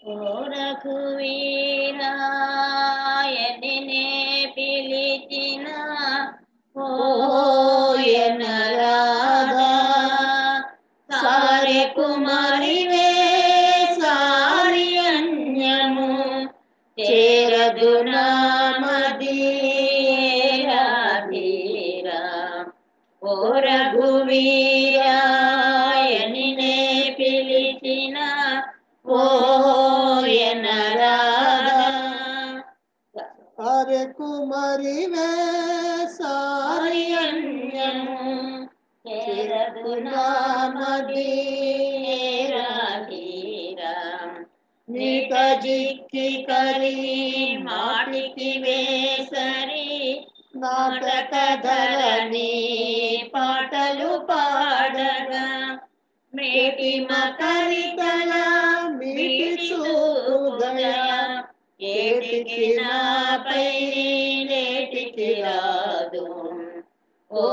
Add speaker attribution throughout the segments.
Speaker 1: ఓ రఘువీరాయనినే పిలిచిన ఓయనరాధా సారె కుమారివే సారి అన్యము చేరదు నామధీరా ఓ రఘువీరాయనినే పిలిచిన ఓయనరాధా
Speaker 2: హరే కుమారి వే సారి
Speaker 1: అన్యము చేరదు నామధీరా నీక జిక్కి కరి మాటికి వేసరి నాటక ధరణి పాటలు పాడగా మేటి మకరితల మిటి చూపుగయ ఏటికి నాపై నేటికి రాదు ఓ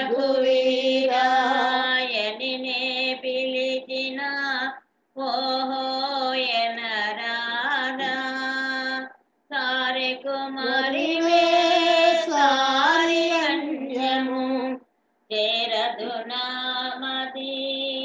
Speaker 1: రఘువీరాయనినే పిలిచిన ఓహోయన రాధా సారె కుమారివే సారి అన్యము చేరదు నామది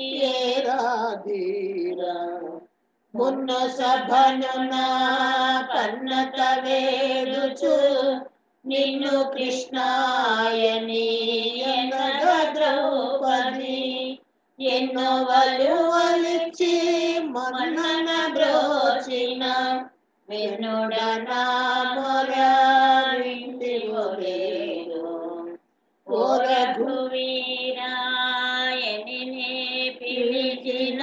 Speaker 2: రాధీరా
Speaker 1: మున్న సభను నా పన్నత వేడుచు నిన్ను కృష్ణాయని ఎనగ ద్రౌపది ఎన్నో వలువలిచి మన్నన బ్రోచిన వినుడనా మొర వింటివోలేదు ఓ రఘువీరాయనినే పిలిచిన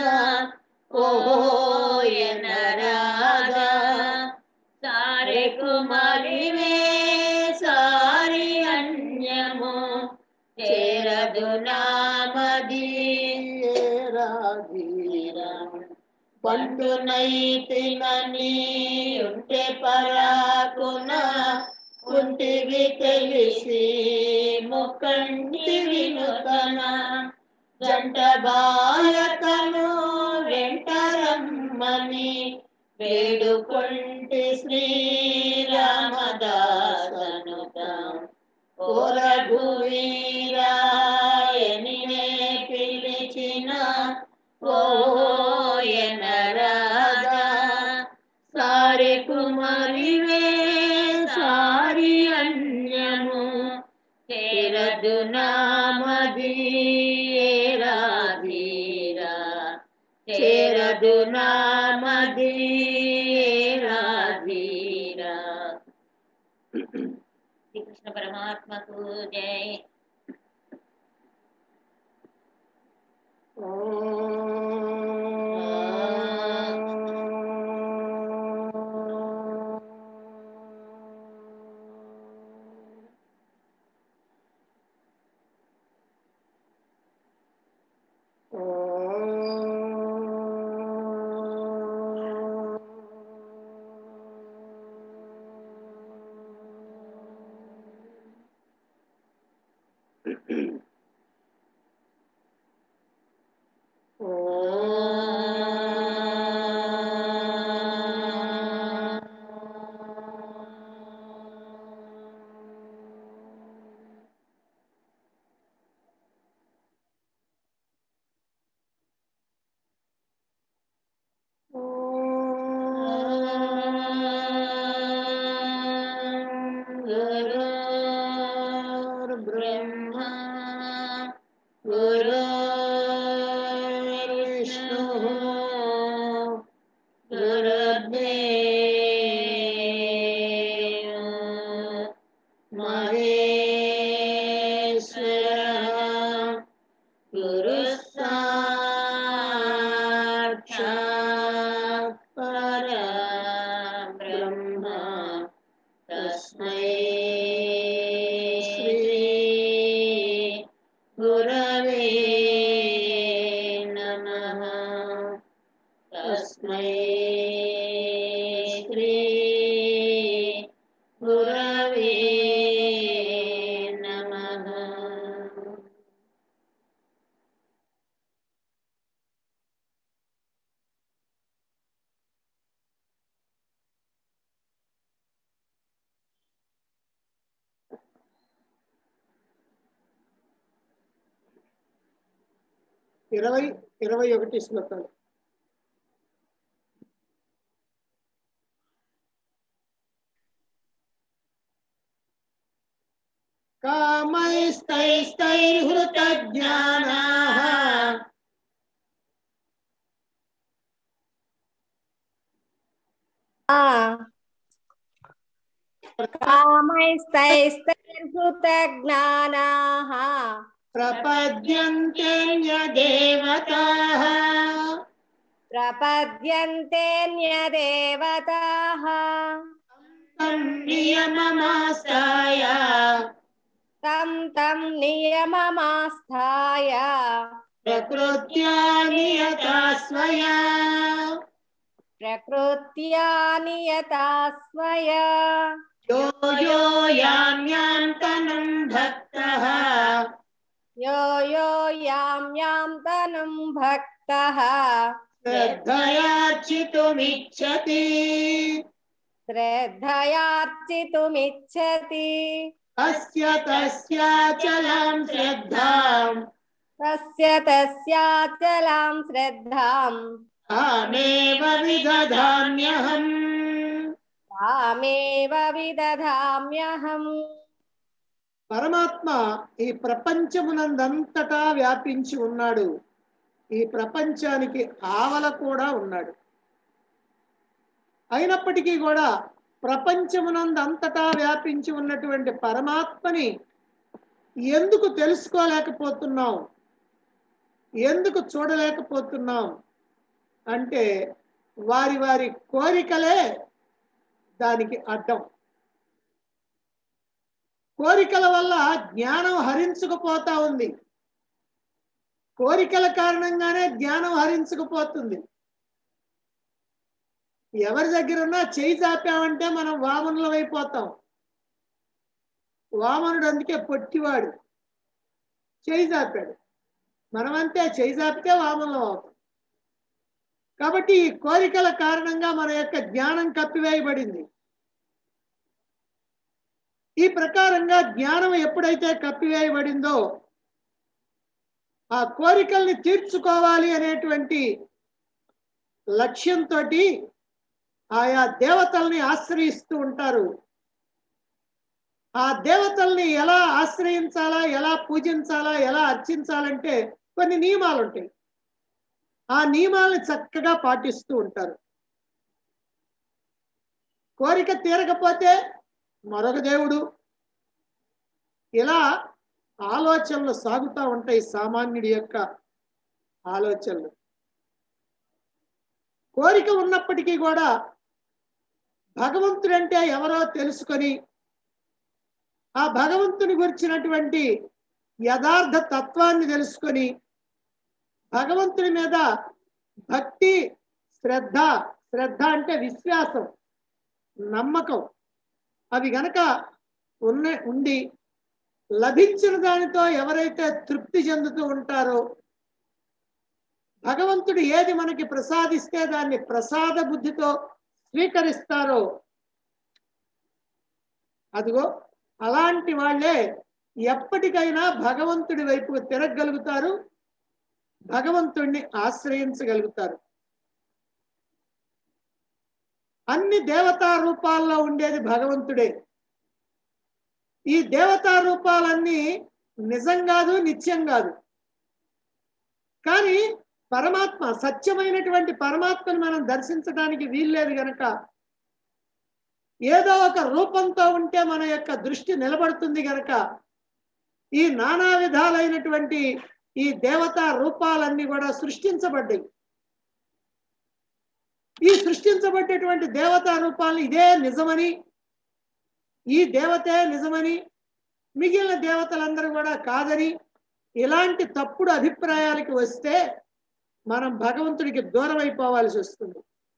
Speaker 1: ఓయన రాధా సారె కుమారివే సారి అన్యము చేరదు నామది
Speaker 2: రాధీరా
Speaker 1: పండునైతినని ఉంటే పరాకున ఉంటివి తెలిసి ముక్కంటి వినుతన జంట బాలకను వెంటరమ్మని వేడుకొంటి శ్రీరామదాసనుత ఓరఘువీరాయనినే పిలిచిన ఓయన రాధా సారి కుమారివే సారి అన్యము చేరదు నామది రాధీరా చేరదు నామది రాధీరా శ్రీకృష్ణ పరమాత్మకు జై गुरुर्ब्रह्मा गुरुर्विष्णुः गुरुर्देवो महेश्वरः गुरुः साक्षात् परब्रह्म तस्मै श्री गुरवे नमः तस्मै श्री गुरवे नमः
Speaker 2: ఇరవై ఇరవై ఒకటి శ్లోకాలు కామైస్తైస్తైర్హృతజ్ఞానాः
Speaker 3: కామైస్తైస్తైర్హృతజ్ఞానాः
Speaker 2: ప్రపద్యంతేన్యదేవతాः
Speaker 3: ప్రపద్యంతేన్యదేవతాः
Speaker 2: తం నియమమాస్తాయ
Speaker 3: తం తం నియమమాస్థాయ
Speaker 2: ప్రకృత్యా నియతా స్వయా
Speaker 3: ప్రకృత్యా నియతా స్వయా
Speaker 2: యో యో యామ్యాంతనం భక్తః
Speaker 3: యో యో యాం యాం తనుం భక్తః
Speaker 2: శ్రద్ధయార్చితుమిచ్చతి
Speaker 3: శ్రద్ధయార్చితుమిచ్చతి
Speaker 2: అస్య తస్యాచలాం శ్రద్ధాం
Speaker 3: తస్య తస్యాచలాం శ్రద్ధాం
Speaker 2: ఆమేవ విదధామ్యహం
Speaker 3: తామేవ విదధామ్యహం
Speaker 2: పరమాత్మ ఈ ప్రపంచమునందంతటా వ్యాపించి ఉన్నాడు ఈ ప్రపంచానికి ఆవల కూడా ఉన్నాడు అయినప్పటికీ కూడా ప్రపంచమునందంతటా వ్యాపించి ఉన్నటువంటి పరమాత్మని ఎందుకు తెలుసుకోలేకపోతున్నాం ఎందుకు చూడలేకపోతున్నాం అంటే వారి వారి కోరికలే దానికి అడ్డం కోరికల వల్ల జ్ఞానం హరించుకుపోతా ఉంది కోరికల కారణంగానే జ్ఞానం హరించుకుపోతుంది ఎవరి దగ్గర ఉన్నా చేయి చాపామంటే మనం వామనులం అయిపోతాం వామనుడు అందుకే పొట్టివాడు చేయి చాపాడు మనమంతే చేయి చాపితే వామనులం అవుతాం కాబట్టి ఈ కోరికల కారణంగా మన యొక్క జ్ఞానం కప్పివేయబడింది ఈ ప్రకారంగా జ్ఞానం ఎప్పుడైతే కప్పివేయబడిందో ఆ కోరికల్ని తీర్చుకోవాలి అనేటువంటి లక్ష్యంతో ఆయా దేవతల్ని ఆశ్రయిస్తూ ఉంటారు ఆ దేవతల్ని ఎలా ఆశ్రయించాలా ఎలా పూజించాలా ఎలా అర్చించాలంటే కొన్ని నియమాలు ఉంటాయి ఆ నియమాలను చక్కగా పాటిస్తూ ఉంటారు కోరిక తీరకపోతే మరొక దేవుడు ఇలా ఆలోచనలు సాగుతూ ఉంటాయి సామాన్యుడి యొక్క ఆలోచనలు కోరిక ఉన్నప్పటికీ కూడా భగవంతుడంటే ఎవరో తెలుసుకొని ఆ భగవంతుని గురించినటువంటి యథార్థ తత్వాన్ని తెలుసుకొని భగవంతుని మీద భక్తి శ్రద్ధ శ్రద్ధ అంటే విశ్వాసం నమ్మకం అవి గనక ఉన్న ఉండి లభించిన దానితో ఎవరైతే తృప్తి చెందుతూ ఉంటారో భగవంతుడు ఏది మనకి ప్రసాదిస్తే దాన్ని ప్రసాద బుద్ధితో స్వీకరిస్తారో అదిగో అలాంటి వాళ్ళే ఎప్పటికైనా భగవంతుడి వైపు తిరగగలుగుతారు భగవంతుణ్ణి ఆశ్రయించగలుగుతారు అన్ని దేవతా రూపాల్లో ఉండేది భగవంతుడే ఈ దేవతా రూపాలన్నీ నిజం కాదు నిత్యం కాదు కానీ పరమాత్మ సత్యమైనటువంటి పరమాత్మను మనం దర్శించడానికి వీల్లేదు గనక ఏదో ఒక రూపంతో ఉంటే మన యొక్క దృష్టి నిలబడుతుంది గనక ఈ నానా విధాలైనటువంటి ఈ దేవతా రూపాలన్నీ కూడా సృష్టించబడ్డాయి ఈ సృష్టించబడ్డటువంటి దేవతా రూపాలను ఇదే నిజమని ఈ దేవతే నిజమని మిగిలిన దేవతలందరూ కూడా కాదని ఇలాంటి తప్పుడు అభిప్రాయాలకి వస్తే మనం భగవంతుడికి దూరం అయిపోవాల్సి వస్తుంది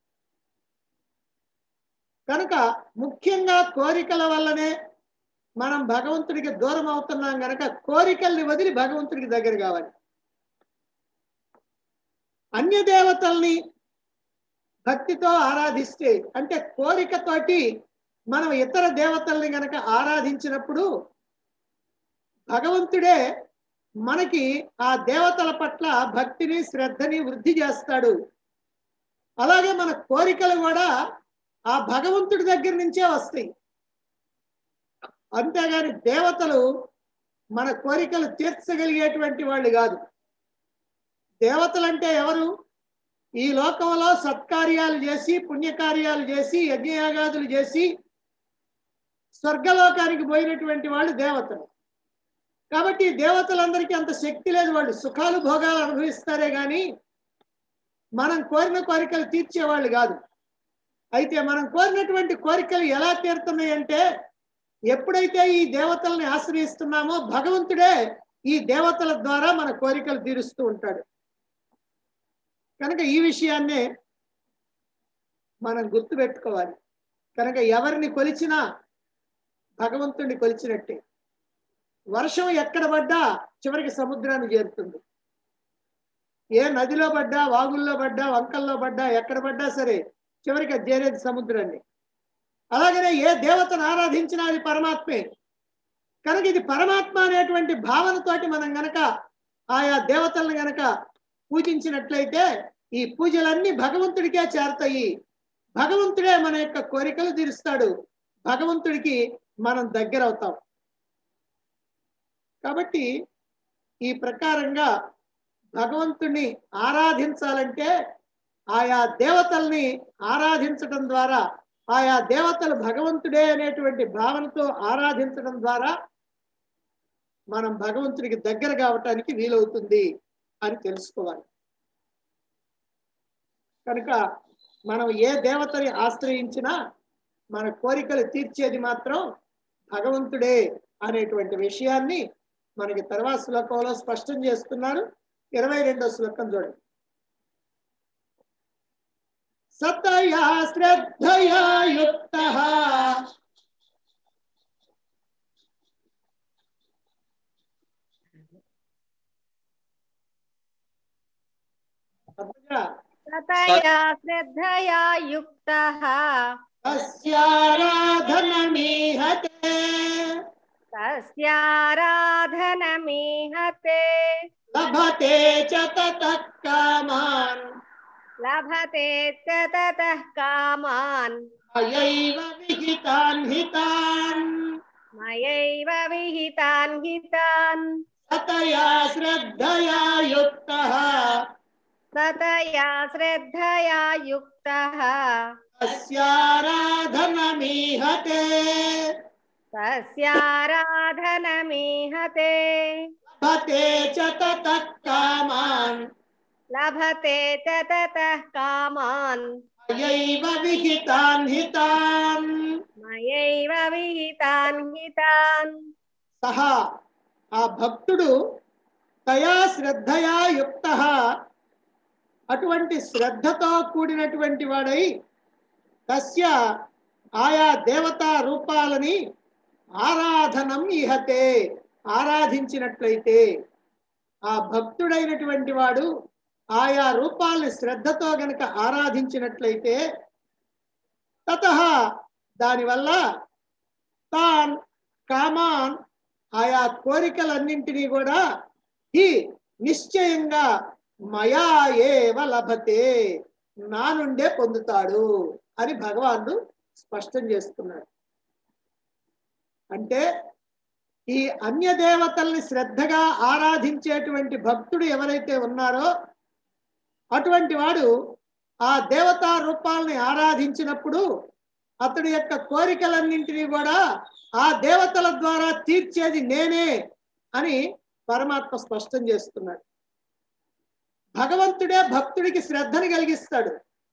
Speaker 2: కనుక ముఖ్యంగా కోరికల వల్లనే మనం భగవంతుడికి దూరం అవుతున్నాం కనుక కోరికల్ని వదిలి భగవంతుడికి దగ్గర కావాలి అన్య దేవతల్ని భక్తితో ఆరాధిస్తే అంటే కోరికతోటి మనం ఇతర దేవతల్ని గనక ఆరాధించినప్పుడు భగవంతుడే మనకి ఆ దేవతల పట్ల భక్తిని శ్రద్ధని వృద్ధి చేస్తాడు అలాగే మన కోరికలు కూడా ఆ భగవంతుడి దగ్గర నుంచే వస్తాయి అంతేగాని దేవతలు మన కోరికలు తీర్చగలిగేటువంటి వాళ్ళు కాదు దేవతలు అంటే ఎవరు ఈ లోకంలో సత్కార్యాలు చేసి పుణ్యకార్యాలు చేసి యజ్ఞయాగాదులు చేసి స్వర్గలోకానికి పోయినటువంటి వాళ్ళు దేవతలు కాబట్టి ఈ దేవతలందరికీ అంత శక్తి లేదు వాళ్ళు సుఖాలు భోగాలు అనుభవిస్తారే గాని మనం కోరిన కోరికలు తీర్చేవాళ్ళు కాదు అయితే మనం కోరినటువంటి కోరికలు ఎలా తీరుతున్నాయి అంటే ఎప్పుడైతే ఈ దేవతల్ని ఆశ్రయిస్తున్నామో భగవంతుడే ఈ దేవతల ద్వారా మన కోరికలు తీరుస్తూ ఉంటాడు కనుక ఈ విషయాన్నే మనం గుర్తుపెట్టుకోవాలి కనుక ఎవరిని కొలిచినా భగవంతుడిని కొలిచినట్టే వర్షం ఎక్కడ పడ్డా చివరికి సముద్రాన్ని చేరుతుంది ఏ నదిలో పడ్డా వాగుల్లో పడ్డా వంకల్లో పడ్డా ఎక్కడ పడ్డా సరే చివరికి అది చేరేది సముద్రాన్ని అలాగనే ఏ దేవతను ఆరాధించినా అది పరమాత్మే కనుక ఇది పరమాత్మ అనేటువంటి భావనతోటి మనం గనక ఆయా దేవతలను గనక పూజించినట్లయితే ఈ పూజలన్నీ భగవంతుడికే చేరతాయి భగవంతుడే మన యొక్క కోరికలు తీరుస్తాడు భగవంతుడికి మనం దగ్గర అవుతాం కాబట్టి ఈ ప్రకారంగా భగవంతుణ్ణి ఆరాధించాలంటే ఆయా దేవతల్ని ఆరాధించడం ద్వారా ఆయా దేవతలు భగవంతుడే అనేటువంటి భావనతో ఆరాధించడం ద్వారా మనం భగవంతుడికి దగ్గర కావటానికి వీలవుతుంది అని తెలుసుకోవాలి కనుక మనం ఏ దేవతని ఆశ్రయించినా మన కోరికలు తీర్చేది మాత్రం భగవంతుడే అనేటువంటి విషయాన్ని మనకి తర్వాత శ్లోకంలో స్పష్టం చేస్తున్నారు ఇరవై రెండో శ్లోకం చూడండి సతయా శ్రద్ధయా యుక్త
Speaker 3: ततया श्रद्धया युक्तः
Speaker 2: తస్యారాధనమీహతే
Speaker 3: तस्याराधनमीहते
Speaker 2: లభతే చ తతః కామాన్
Speaker 3: लभते च ततः कामान्
Speaker 2: మయైవ విహితాన్ హితాన్
Speaker 3: मयैव विहितान् हितान्
Speaker 2: సతయా శ్రద్ధయా యుక్తః
Speaker 3: ततया श्रद्धया युक्तः
Speaker 2: తస్యారాధనమీహతే
Speaker 3: तस्याराधनमीहते
Speaker 2: లభతే చ తతః కామాన్
Speaker 3: लभते च ततः कामान्
Speaker 2: మయైవ విహితాన్ హితాన్
Speaker 3: मयैव विहितान् हितान्
Speaker 2: సహా ఆ భక్తుడు తయా శ్రద్ధయా యుక్త అటువంటి శ్రద్ధతో కూడినటువంటి వాడై తస్య ఆయా దేవతా రూపాలని ఆరాధనం ఇహతే ఆరాధించినట్లయితే ఆ భక్తుడైనటువంటి వాడు ఆయా రూపాలని శ్రద్ధతో గనక ఆరాధించినట్లయితే తత దానివల్ల తాన్ కామాన్ ఆయా కోరికలన్నింటినీ కూడా ఈ నిశ్చయంగా మయా ఏవ లభతే నా నుండే పొందుతాడు అని భగవానుడు స్పష్టం చేస్తున్నాడు అంటే ఈ అన్య దేవతల్ని శ్రద్ధగా ఆరాధించేటువంటి భక్తుడు ఎవరైతే ఉన్నారో అటువంటి వాడు ఆ దేవతా రూపాలని ఆరాధించినప్పుడు అతడి యొక్క కోరికలన్నింటినీ కూడా ఆ దేవతల ద్వారా తీర్చేది నేనే అని పరమాత్మ స్పష్టం చేస్తున్నాడు భగవంతుడే భక్తుడికి శ్రద్ధని కలిగిస్తాడు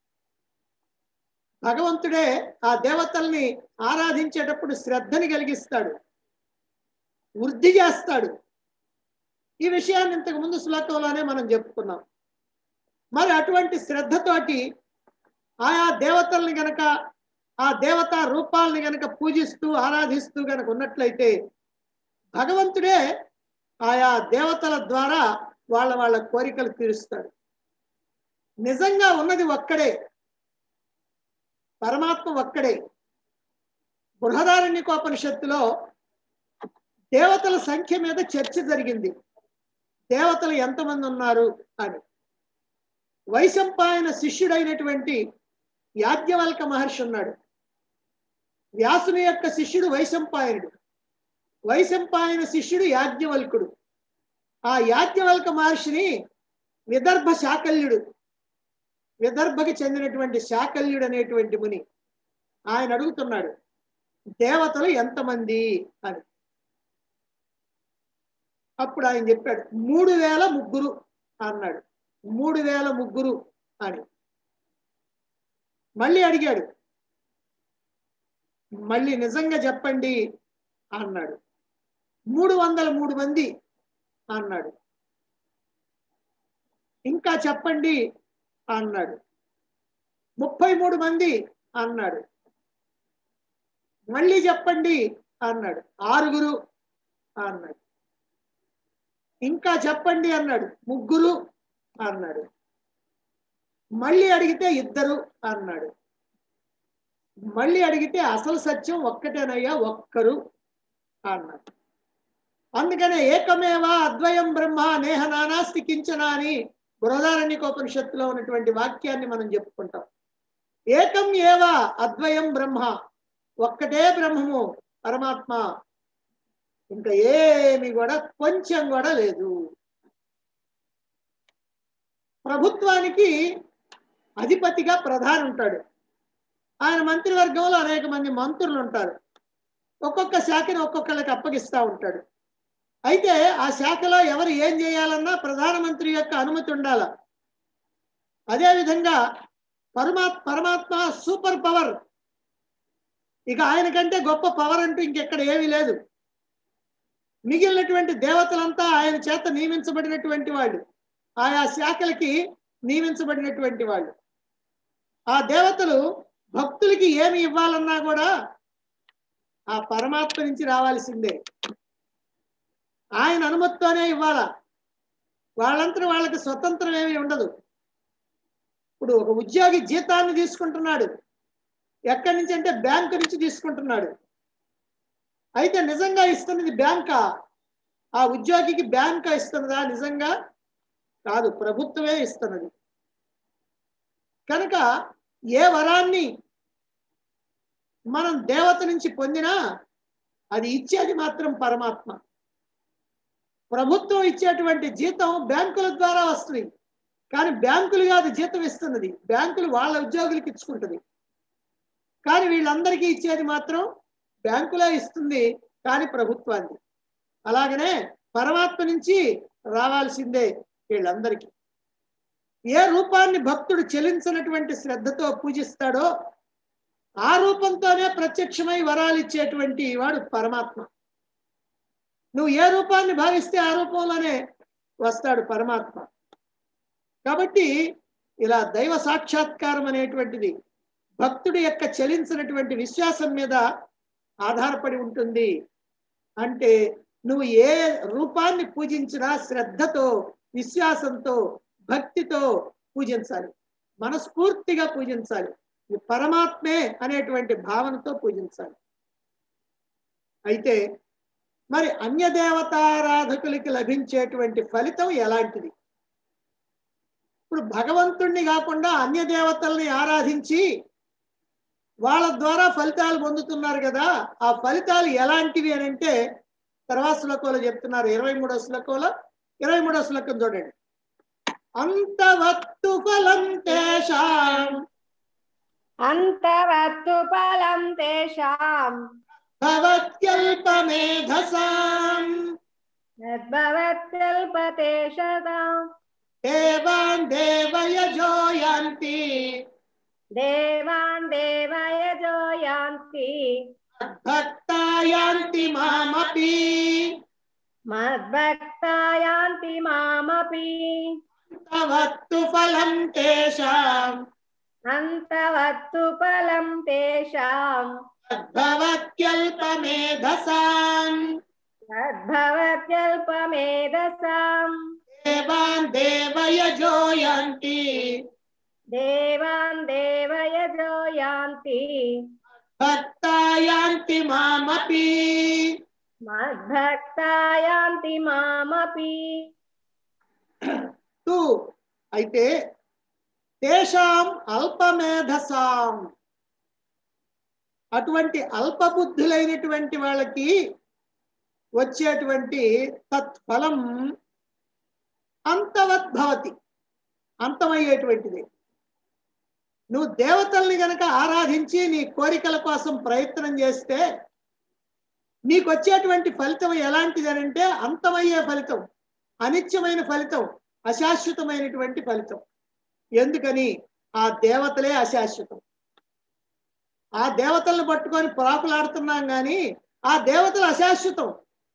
Speaker 2: భగవంతుడే ఆ దేవతల్ని ఆరాధించేటప్పుడు శ్రద్ధని కలిగిస్తాడు వృద్ధి చేస్తాడు ఈ విషయాన్ని ఇంతకు ముందు శ్లోకంలోనే మనం చెప్పుకున్నాం మరి అటువంటి శ్రద్ధతోటి ఆయా దేవతల్ని గనక ఆ దేవతా రూపాలని గనక పూజిస్తూ ఆరాధిస్తూ గనక ఉన్నట్లయితే భగవంతుడే ఆయా దేవతల ద్వారా వాళ్ళ వాళ్ళ కోరికలు తీరుస్తాడు నిజంగా ఉన్నది ఒక్కడే పరమాత్మ ఒక్కడే బృహదారణ్యకోపనిషత్తులో దేవతల సంఖ్య మీద చర్చ జరిగింది దేవతలు ఎంతమంది ఉన్నారు అని వైశంపాయన శిష్యుడైనటువంటి యాజ్ఞవల్క మహర్షి ఉన్నాడు వ్యాసుని యొక్క శిష్యుడు వైశంపాయనుడు వైశంపాయన శిష్యుడు యాజ్ఞవల్కుడు ఆ యాజ్ఞవల్క మహర్షిని విదర్భ శాకల్యుడు విదర్భకి చెందినటువంటి శాకల్యుడు అనేటువంటి ముని ఆయన అడుగుతున్నాడు దేవతలు ఎంతమంది అని అప్పుడు ఆయన చెప్పాడు మూడు వేల ముగ్గురు అన్నాడు మూడు వేల ముగ్గురు అని మళ్ళీ అడిగాడు మళ్ళీ నిజంగా చెప్పండి అన్నాడు మూడు వందల మూడు మంది అన్నాడు ఇంకా చెప్పండి అన్నాడు ముప్పై మూడు మంది అన్నాడు మళ్ళీ చెప్పండి అన్నాడు ఆరుగురు అన్నాడు ఇంకా చెప్పండి అన్నాడు ముగ్గురు అన్నాడు మళ్ళీ అడిగితే ఇద్దరు అన్నాడు మళ్ళీ అడిగితే అసలు సత్యం ఒక్కటేనయ్యా ఒక్కరు అన్నాడు అందుకనే ఏకమేవా అద్వయం బ్రహ్మ నేహ నానాస్తి కించన అని బృహదారణ్యకోపనిషత్తులో ఉన్నటువంటి వాక్యాన్ని మనం చెప్పుకుంటాం ఏకం ఏవా అద్వయం బ్రహ్మ ఒక్కటే బ్రహ్మము పరమాత్మ ఇంకా ఏమి కూడా కొంచెం కూడా లేదు ప్రభుత్వానికి అధిపతిగా ప్రధాని ఉంటాడు ఆయన మంత్రివర్గంలో అనేక మంది మంత్రులు ఉంటారు ఒక్కొక్క శాఖని ఒక్కొక్కళ్ళకి అప్పగిస్తూ ఉంటాడు అయితే ఆ శాఖలో ఎవరు ఏం చేయాలన్నా ప్రధానమంత్రి యొక్క అనుమతి ఉండాల అదేవిధంగా పరమా పరమాత్మ సూపర్ పవర్ ఇక ఆయన కంటే గొప్ప పవర్ అంటూ ఇంకెక్కడ ఏమీ లేదు మిగిలినటువంటి దేవతలంతా ఆయన చేత నియమించబడినటువంటి వాళ్ళు ఆయా శాఖలకి నియమించబడినటువంటి వాళ్ళు ఆ దేవతలు భక్తులకి ఏమి ఇవ్వాలన్నా కూడా ఆ పరమాత్మ నుంచి రావాల్సిందే ఆయన అనుమతితోనే ఇవ్వాలా వాళ్ళంతా వాళ్ళకి స్వతంత్రం ఏమీ ఉండదు ఇప్పుడు ఒక ఉద్యోగి జీతాన్ని తీసుకుంటున్నాడు ఎక్కడి నుంచి అంటే బ్యాంకు నుంచి తీసుకుంటున్నాడు అయితే నిజంగా ఇస్తున్నది బ్యాంకా ఆ ఉద్యోగికి బ్యాంకా ఇస్తున్నదా నిజంగా కాదు ప్రభుత్వమే ఇస్తున్నది కనుక ఏ వరాన్ని మనం దేవత నుంచి పొందినా అది ఇచ్చేది మాత్రం పరమాత్మ ప్రభుత్వం ఇచ్చేటువంటి జీతం బ్యాంకుల ద్వారా వస్తుంది కానీ బ్యాంకులు కాదు జీతం ఇస్తున్నది బ్యాంకులు వాళ్ళ ఉద్యోగులకు ఇచ్చుకుంటుంది కానీ వీళ్ళందరికీ ఇచ్చేది మాత్రం బ్యాంకులే ఇస్తుంది కానీ ప్రభుత్వాన్ని అలాగనే పరమాత్మ నుంచి రావాల్సిందే వీళ్ళందరికీ ఏ రూపాన్ని భక్తుడు చెలించినటువంటి శ్రద్ధతో పూజిస్తాడో ఆ రూపంతోనే ప్రత్యక్షమై వరాలు ఇచ్చేటువంటి వాడు పరమాత్మ నువ్వు ఏ రూపాన్ని భావిస్తే ఆ రూపంలోనే వస్తాడు పరమాత్మ కాబట్టి ఇలా దైవ సాక్షాత్కారం అనేటువంటిది భక్తుడి యొక్క చలించినటువంటి విశ్వాసం మీద ఆధారపడి ఉంటుంది అంటే నువ్వు ఏ రూపాన్ని పూజించినా శ్రద్ధతో విశ్వాసంతో భక్తితో పూజించాలి మనస్ఫూర్తిగా పూజించాలి ఈ పరమాత్మే అనేటువంటి భావనతో పూజించాలి అయితే మరి అన్య దేవతారాధకులకి లభించేటువంటి ఫలితం ఎలాంటిది ఇప్పుడు భగవంతుణ్ణి కాకుండా అన్య దేవతల్ని ఆరాధించి వాళ్ళ ద్వారా ఫలితాలు పొందుతున్నారు కదా ఆ ఫలితాలు ఎలాంటివి అని అంటే తర్వాత శ్లోకంలో చెప్తున్నారు ఇరవై మూడో శ్లోకంలో ఇరవై మూడో శ్లోకం చూడండి అంతవత్తు ఫలం తేషాం
Speaker 3: అంతవత్తు ఫలం తేషాం
Speaker 2: భవత్యల్పమేధసాం
Speaker 3: యద్భవత్కల్పతేషతాం
Speaker 2: దేవాన్ దేవయజో యాంతి
Speaker 3: దేవాన్ దేవయజో యాంతి
Speaker 2: భక్తాయాంతి మామపి
Speaker 3: మద్భక్తా యాంతి మామపి
Speaker 2: తవత్తు ఫలం తేషాం
Speaker 3: అంతవత్తు ఫలం తేషాం
Speaker 2: భవత్యల్పమేధసాం
Speaker 3: తద్భవత్యల్పమేధసాం
Speaker 2: దేవాన్ దేవయజో యాంతి
Speaker 3: దేవాన్ దేవయజో యాంతి
Speaker 2: భక్తాయాంతి మామపి
Speaker 3: మద్భక్తా యాంతి మామపి
Speaker 2: తు అయితే తేషాం అల్పమేధసాం అటువంటి అల్పబుద్ధులైనటువంటి వాళ్ళకి వచ్చేటువంటి తత్ఫలం అంతవద్భవతి అంతమయ్యేటువంటిది నువ్వు దేవతల్ని గనక ఆరాధించి నీ కోరికల కోసం ప్రయత్నం చేస్తే నీకు వచ్చేటువంటి ఫలితం ఎలాంటిది అని అంటే అంతమయ్యే ఫలితం అనిత్యమైన ఫలితం అశాశ్వతమైనటువంటి ఫలితం ఎందుకని ఆ దేవతలే అశాశ్వతం ఆ దేవతలను పట్టుకొని ప్రాకులాడుతున్నాం కానీ ఆ దేవతలు అశాశ్వతం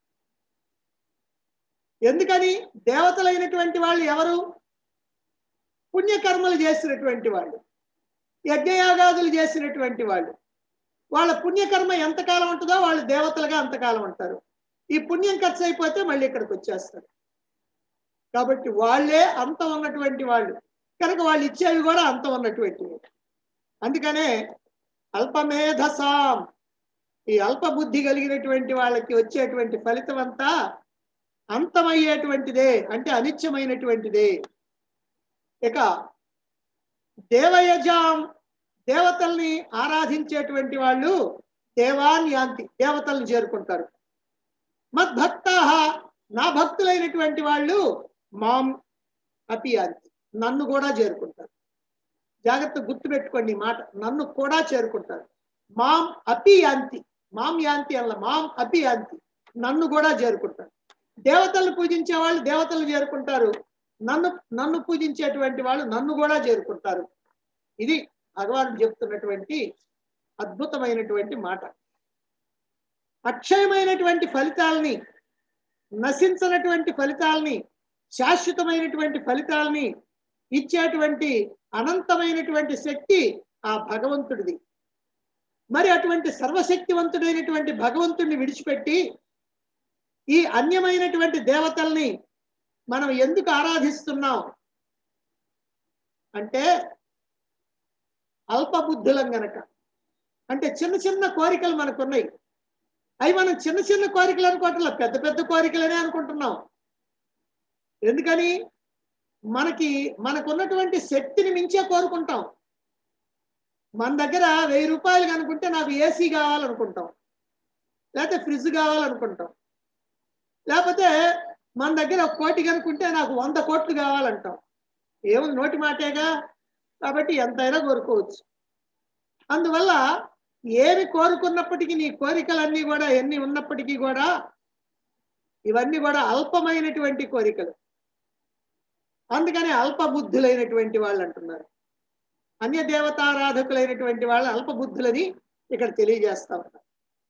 Speaker 2: ఎందుకని దేవతలైనటువంటి వాళ్ళు ఎవరు పుణ్యకర్మలు చేసినటువంటి వాళ్ళు యజ్ఞయాగాదులు చేసినటువంటి వాళ్ళు వాళ్ళ పుణ్యకర్మ ఎంతకాలం ఉంటుందో వాళ్ళు దేవతలుగా అంతకాలం ఉంటారు ఈ పుణ్యం ఖర్చు అయిపోతే మళ్ళీ ఇక్కడికి వచ్చేస్తారు కాబట్టి వాళ్ళే అంతం ఉన్నటువంటి వాళ్ళు కనుక వాళ్ళు ఇచ్చేవి కూడా అంతం ఉన్నటువంటివి అందుకనే అల్పమేధసాం ఈ అల్ప బుద్ధి కలిగినటువంటి వాళ్ళకి వచ్చేటువంటి ఫలితం అంతా అంతమయ్యేటువంటిదే అంటే అనిత్యమైనటువంటిదే ఇక దేవయజాం దేవతల్ని ఆరాధించేటువంటి వాళ్ళు దేవాన్ యాంతి దేవతల్ని చేరుకుంటారు మద్భక్త నా భక్తులైనటువంటి వాళ్ళు మాం అపి యాంతి నన్ను కూడా చేరుకుంటారు జాగ్రత్త గుర్తుపెట్టుకోండి ఈ మాట నన్ను కూడా చేరుకుంటారు మాం అపి యాంతి మాం యాంతి అల్ల మాం అపి యాంతి నన్ను కూడా చేరుకుంటారు దేవతలను పూజించే వాళ్ళు దేవతలు చేరుకుంటారు నన్ను నన్ను పూజించేటువంటి వాళ్ళు నన్ను కూడా చేరుకుంటారు ఇది భగవానుడు చెప్తున్నటువంటి అద్భుతమైనటువంటి మాట అక్షయమైనటువంటి ఫలితాలని నశించనటువంటి ఫలితాలని శాశ్వతమైనటువంటి ఫలితాలని ఇచ్చేటువంటి అనంతమైనటువంటి శక్తి ఆ భగవంతుడిది మరి అటువంటి సర్వశక్తివంతుడైనటువంటి భగవంతుడిని విడిచిపెట్టి ఈ అన్యమైనటువంటి దేవతల్ని మనం ఎందుకు ఆరాధిస్తున్నాం అంటే అల్పబుద్ధులం గనక అంటే చిన్న చిన్న కోరికలు మనకున్నాయి అవి మనం చిన్న చిన్న కోరికలు అనుకోవట్లా పెద్ద పెద్ద కోరికలనే అనుకుంటున్నాం ఎందుకని మనకి మనకున్నటువంటి శక్తిని మించే కోరుకుంటాం మన దగ్గర వెయ్యి రూపాయలు కనుకుంటే నాకు ఏసీ కావాలనుకుంటాం లేకపోతే ఫ్రిడ్జ్ కావాలనుకుంటాం లేకపోతే మన దగ్గర ఒక కోటి కనుక్కుంటే నాకు వంద కోట్లు కావాలంటాం ఏముంది నోటి మాటేగా కాబట్టి ఎంతైనా కోరుకోవచ్చు అందువల్ల ఏమి కోరుకున్నప్పటికీ నీ కోరికలన్నీ కూడా ఎన్ని ఉన్నప్పటికీ కూడా ఇవన్నీ కూడా అల్పమైనటువంటి కోరికలు అందుకని అల్పబుద్ధులైనటువంటి వాళ్ళు అంటున్నారు అన్య దేవతారాధకులైనటువంటి వాళ్ళు అల్పబుద్ధులని ఇక్కడ తెలియజేస్తా ఉన్నారు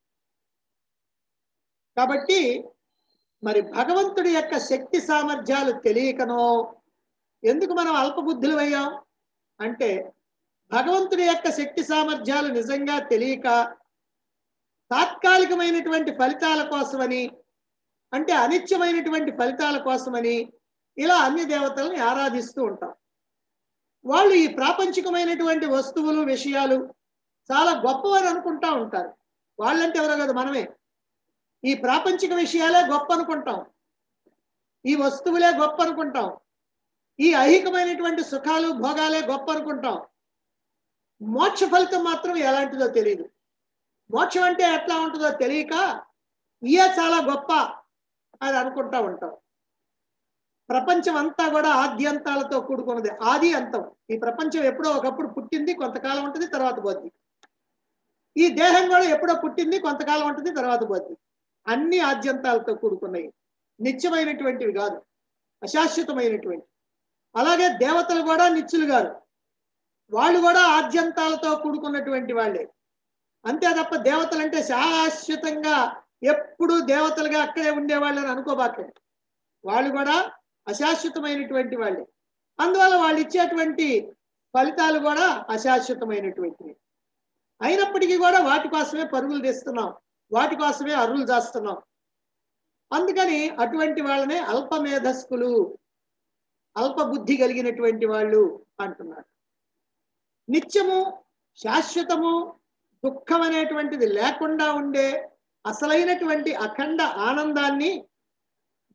Speaker 2: కాబట్టి మరి భగవంతుడి యొక్క శక్తి సామర్థ్యాలు తెలియకనో ఎందుకు మనం అల్పబుద్ధులు అయ్యాం అంటే భగవంతుడి యొక్క శక్తి సామర్థ్యాలు నిజంగా తెలియక తాత్కాలికమైనటువంటి ఫలితాల కోసమని అంటే అనిత్యమైనటువంటి ఫలితాల కోసమని ఇలా అన్య దేవతల్ని ఆరాధిస్తూ ఉంటాం వాళ్ళు ఈ ప్రాపంచికమైనటువంటి వస్తువులు విషయాలు చాలా గొప్పవని అనుకుంటా ఉంటారు వాళ్ళంటే ఎవరో కదా మనమే ఈ ప్రాపంచిక విషయాలే గొప్ప అనుకుంటాం ఈ వస్తువులే గొప్ప అనుకుంటాం ఈ ఐహికమైనటువంటి సుఖాలు భోగాలే గొప్ప అనుకుంటాం మోక్ష ఫలితం మాత్రం ఎలాంటిదో తెలియదు మోక్షం అంటే ఎట్లా ఉంటుందో తెలియక ఇయే చాలా గొప్ప అని అనుకుంటా ఉంటాం ప్రపంచం అంతా కూడా ఆద్యంతాలతో కూడుకున్నది ఆది అంతం ఈ ప్రపంచం ఎప్పుడో ఒకప్పుడు పుట్టింది కొంతకాలం ఉంటుంది తర్వాత పోద్ది ఈ దేహం కూడా ఎప్పుడో పుట్టింది కొంతకాలం ఉంటుంది తర్వాత పోద్ది అన్ని ఆద్యంతాలతో కూడుకున్నాయి నిత్యమైనటువంటివి కాదు అశాశ్వతమైనటువంటి అలాగే దేవతలు కూడా నిత్యులు గారు వాళ్ళు కూడా ఆద్యంతాలతో కూడుకున్నటువంటి వాళ్ళే అంతే తప్ప దేవతలు అంటే శాశ్వతంగా ఎప్పుడు దేవతలుగా అక్కడే ఉండేవాళ్ళు అని అనుకోబాకండి వాళ్ళు కూడా అశాశ్వతమైనటువంటి వాళ్ళే అందువల్ల వాళ్ళు ఇచ్చేటువంటి ఫలితాలు కూడా అశాశ్వతమైనటువంటివి అయినప్పటికీ కూడా వాటి కోసమే పరుగులు తీస్తున్నాం వాటి కోసమే అరువులు చేస్తున్నాం అందుకని అటువంటి వాళ్ళనే అల్పమేధస్కులు అల్ప బుద్ధి కలిగినటువంటి వాళ్ళు అంటున్నారు నిత్యము శాశ్వతము దుఃఖం అనేటువంటిది లేకుండా ఉండే అసలైనటువంటి అఖండ ఆనందాన్ని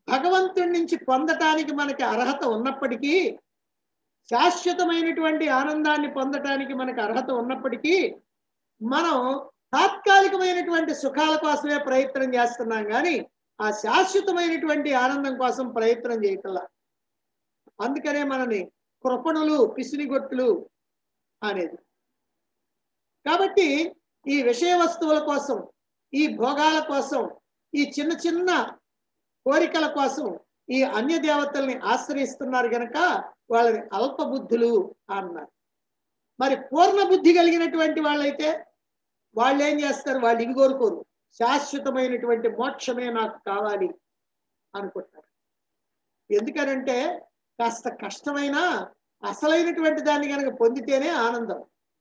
Speaker 2: భగవంతుడి నుంచి పొందటానికి మనకి అర్హత ఉన్నప్పటికీ శాశ్వతమైనటువంటి ఆనందాన్ని పొందటానికి మనకు అర్హత ఉన్నప్పటికీ మనం తాత్కాలికమైనటువంటి సుఖాల కోసమే ప్రయత్నం చేస్తున్నాం కానీ ఆ శాశ్వతమైనటువంటి ఆనందం కోసం ప్రయత్నం చేయటల్లా అందుకనే మనని కృపణులు పిసినిగొట్టులు అనేది కాబట్టి ఈ విషయ వస్తువుల కోసం ఈ భోగాల కోసం ఈ చిన్న చిన్న కోరికల కోసం ఈ అన్య దేవతల్ని ఆశ్రయిస్తున్నారు గనక వాళ్ళని అల్ప బుద్ధులు అన్నారు మరి పూర్ణ బుద్ధి కలిగినటువంటి వాళ్ళైతే వాళ్ళు ఏం చేస్తారు వాళ్ళు ఇవి కోరుకోరు శాశ్వతమైనటువంటి మోక్షమే నాకు కావాలి అనుకుంటారు ఎందుకనంటే కాస్త కష్టమైన అసలైనటువంటి దాన్ని కనుక పొందితేనే ఆనందం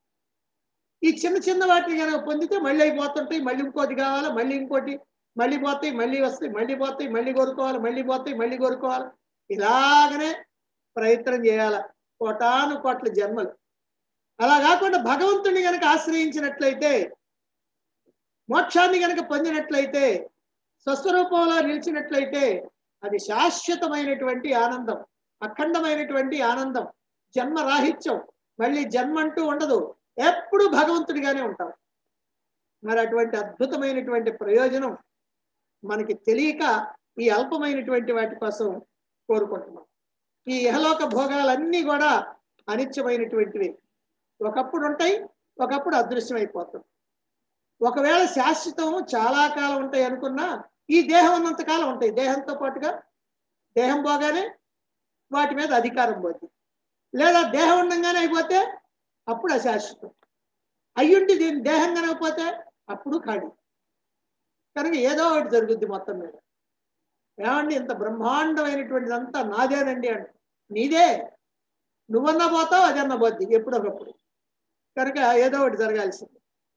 Speaker 2: ఈ చిన్న చిన్న వాటిని కనుక పొందితే మళ్ళీ అయిపోతుంటాయి మళ్ళీ ఇంకోటి కావాలి మళ్ళీ ఇంకోటి మళ్ళీ పోతాయి మళ్ళీ వస్తాయి మళ్ళీ పోతాయి మళ్ళీ కోరుకోవాలి మళ్ళీ పోతాయి మళ్ళీ కోరుకోవాలి ఇలాగనే ప్రయత్నం చేయాల కోటాను కోట్ల జన్మలు అలా కాకుండా భగవంతుని గనక ఆశ్రయించినట్లయితే మోక్షాన్ని గనక పొందినట్లయితే స్వస్వరూపంలో నిలిచినట్లయితే అది శాశ్వతమైనటువంటి ఆనందం అఖండమైనటువంటి ఆనందం జన్మ రాహిత్యం మళ్ళీ జన్మ అంటూ ఉండదు ఎప్పుడు భగవంతుడిగానే ఉంటాం మరి అటువంటి అద్భుతమైనటువంటి ప్రయోజనం మనకి తెలియక ఈ అల్పమైనటువంటి వాటి కోసం కోరుకుంటున్నాం ఈ ఇహలోక భోగాలన్నీ కూడా అనిత్యమైనటువంటివి ఒకప్పుడు ఉంటాయి ఒకప్పుడు అదృశ్యమైపోతాం ఒకవేళ శాశ్వతం చాలా కాలం ఉంటాయి అనుకున్నా ఈ దేహం ఉన్నంత కాలం ఉంటాయి దేహంతో పాటుగా దేహం పోగానే వాటి మీద అధికారం పోతుంది లేదా దేహం ఉండంగానే అయిపోతే అప్పుడు అశాశ్వతం అయ్యుండి దీని దేహం కనకపోతే అప్పుడు ఖాళీ కనుక ఏదో ఒకటి జరుగుద్ది మొత్తం మీద ఏమండి ఇంత బ్రహ్మాండమైనటువంటిదంతా నాదేనండి అంట నీదే నువ్వన్నా పోతావు అదన్నా పోద్ది ఎప్పుడొకప్పుడు కనుక ఏదో ఒకటి జరగాల్సింది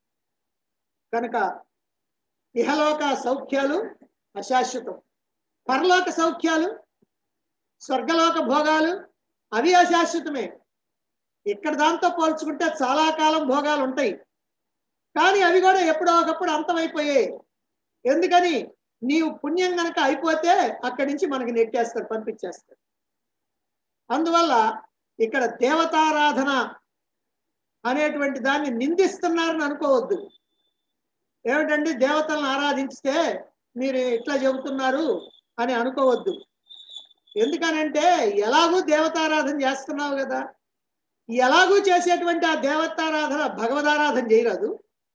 Speaker 2: కనుక ఇహలోక సౌఖ్యాలు అశాశ్వతం పరలోక సౌఖ్యాలు స్వర్గలోక భోగాలు అవి అశాశ్వతమే ఇక్కడ దాంతో పోల్చుకుంటే చాలా కాలం భోగాలు ఉంటాయి కానీ అవి కూడా ఎప్పుడో ఒకప్పుడు అంతమైపోయాయి ఎందుకని నీవు పుణ్యం గనక అయిపోతే అక్కడి నుంచి మనకి నెట్టేస్తారు పంపించేస్తారు అందువల్ల ఇక్కడ దేవతారాధన అనేటువంటి దాన్ని నిందిస్తున్నారని అనుకోవద్దు ఏమిటండి దేవతలను ఆరాధించితే మీరు ఇట్లా చెబుతున్నారు అని అనుకోవద్దు ఎందుకనంటే ఎలాగూ దేవతారాధన చేస్తున్నావు కదా ఎలాగూ చేసేటువంటి ఆ దేవతారాధన భగవదారాధన చేయరాదు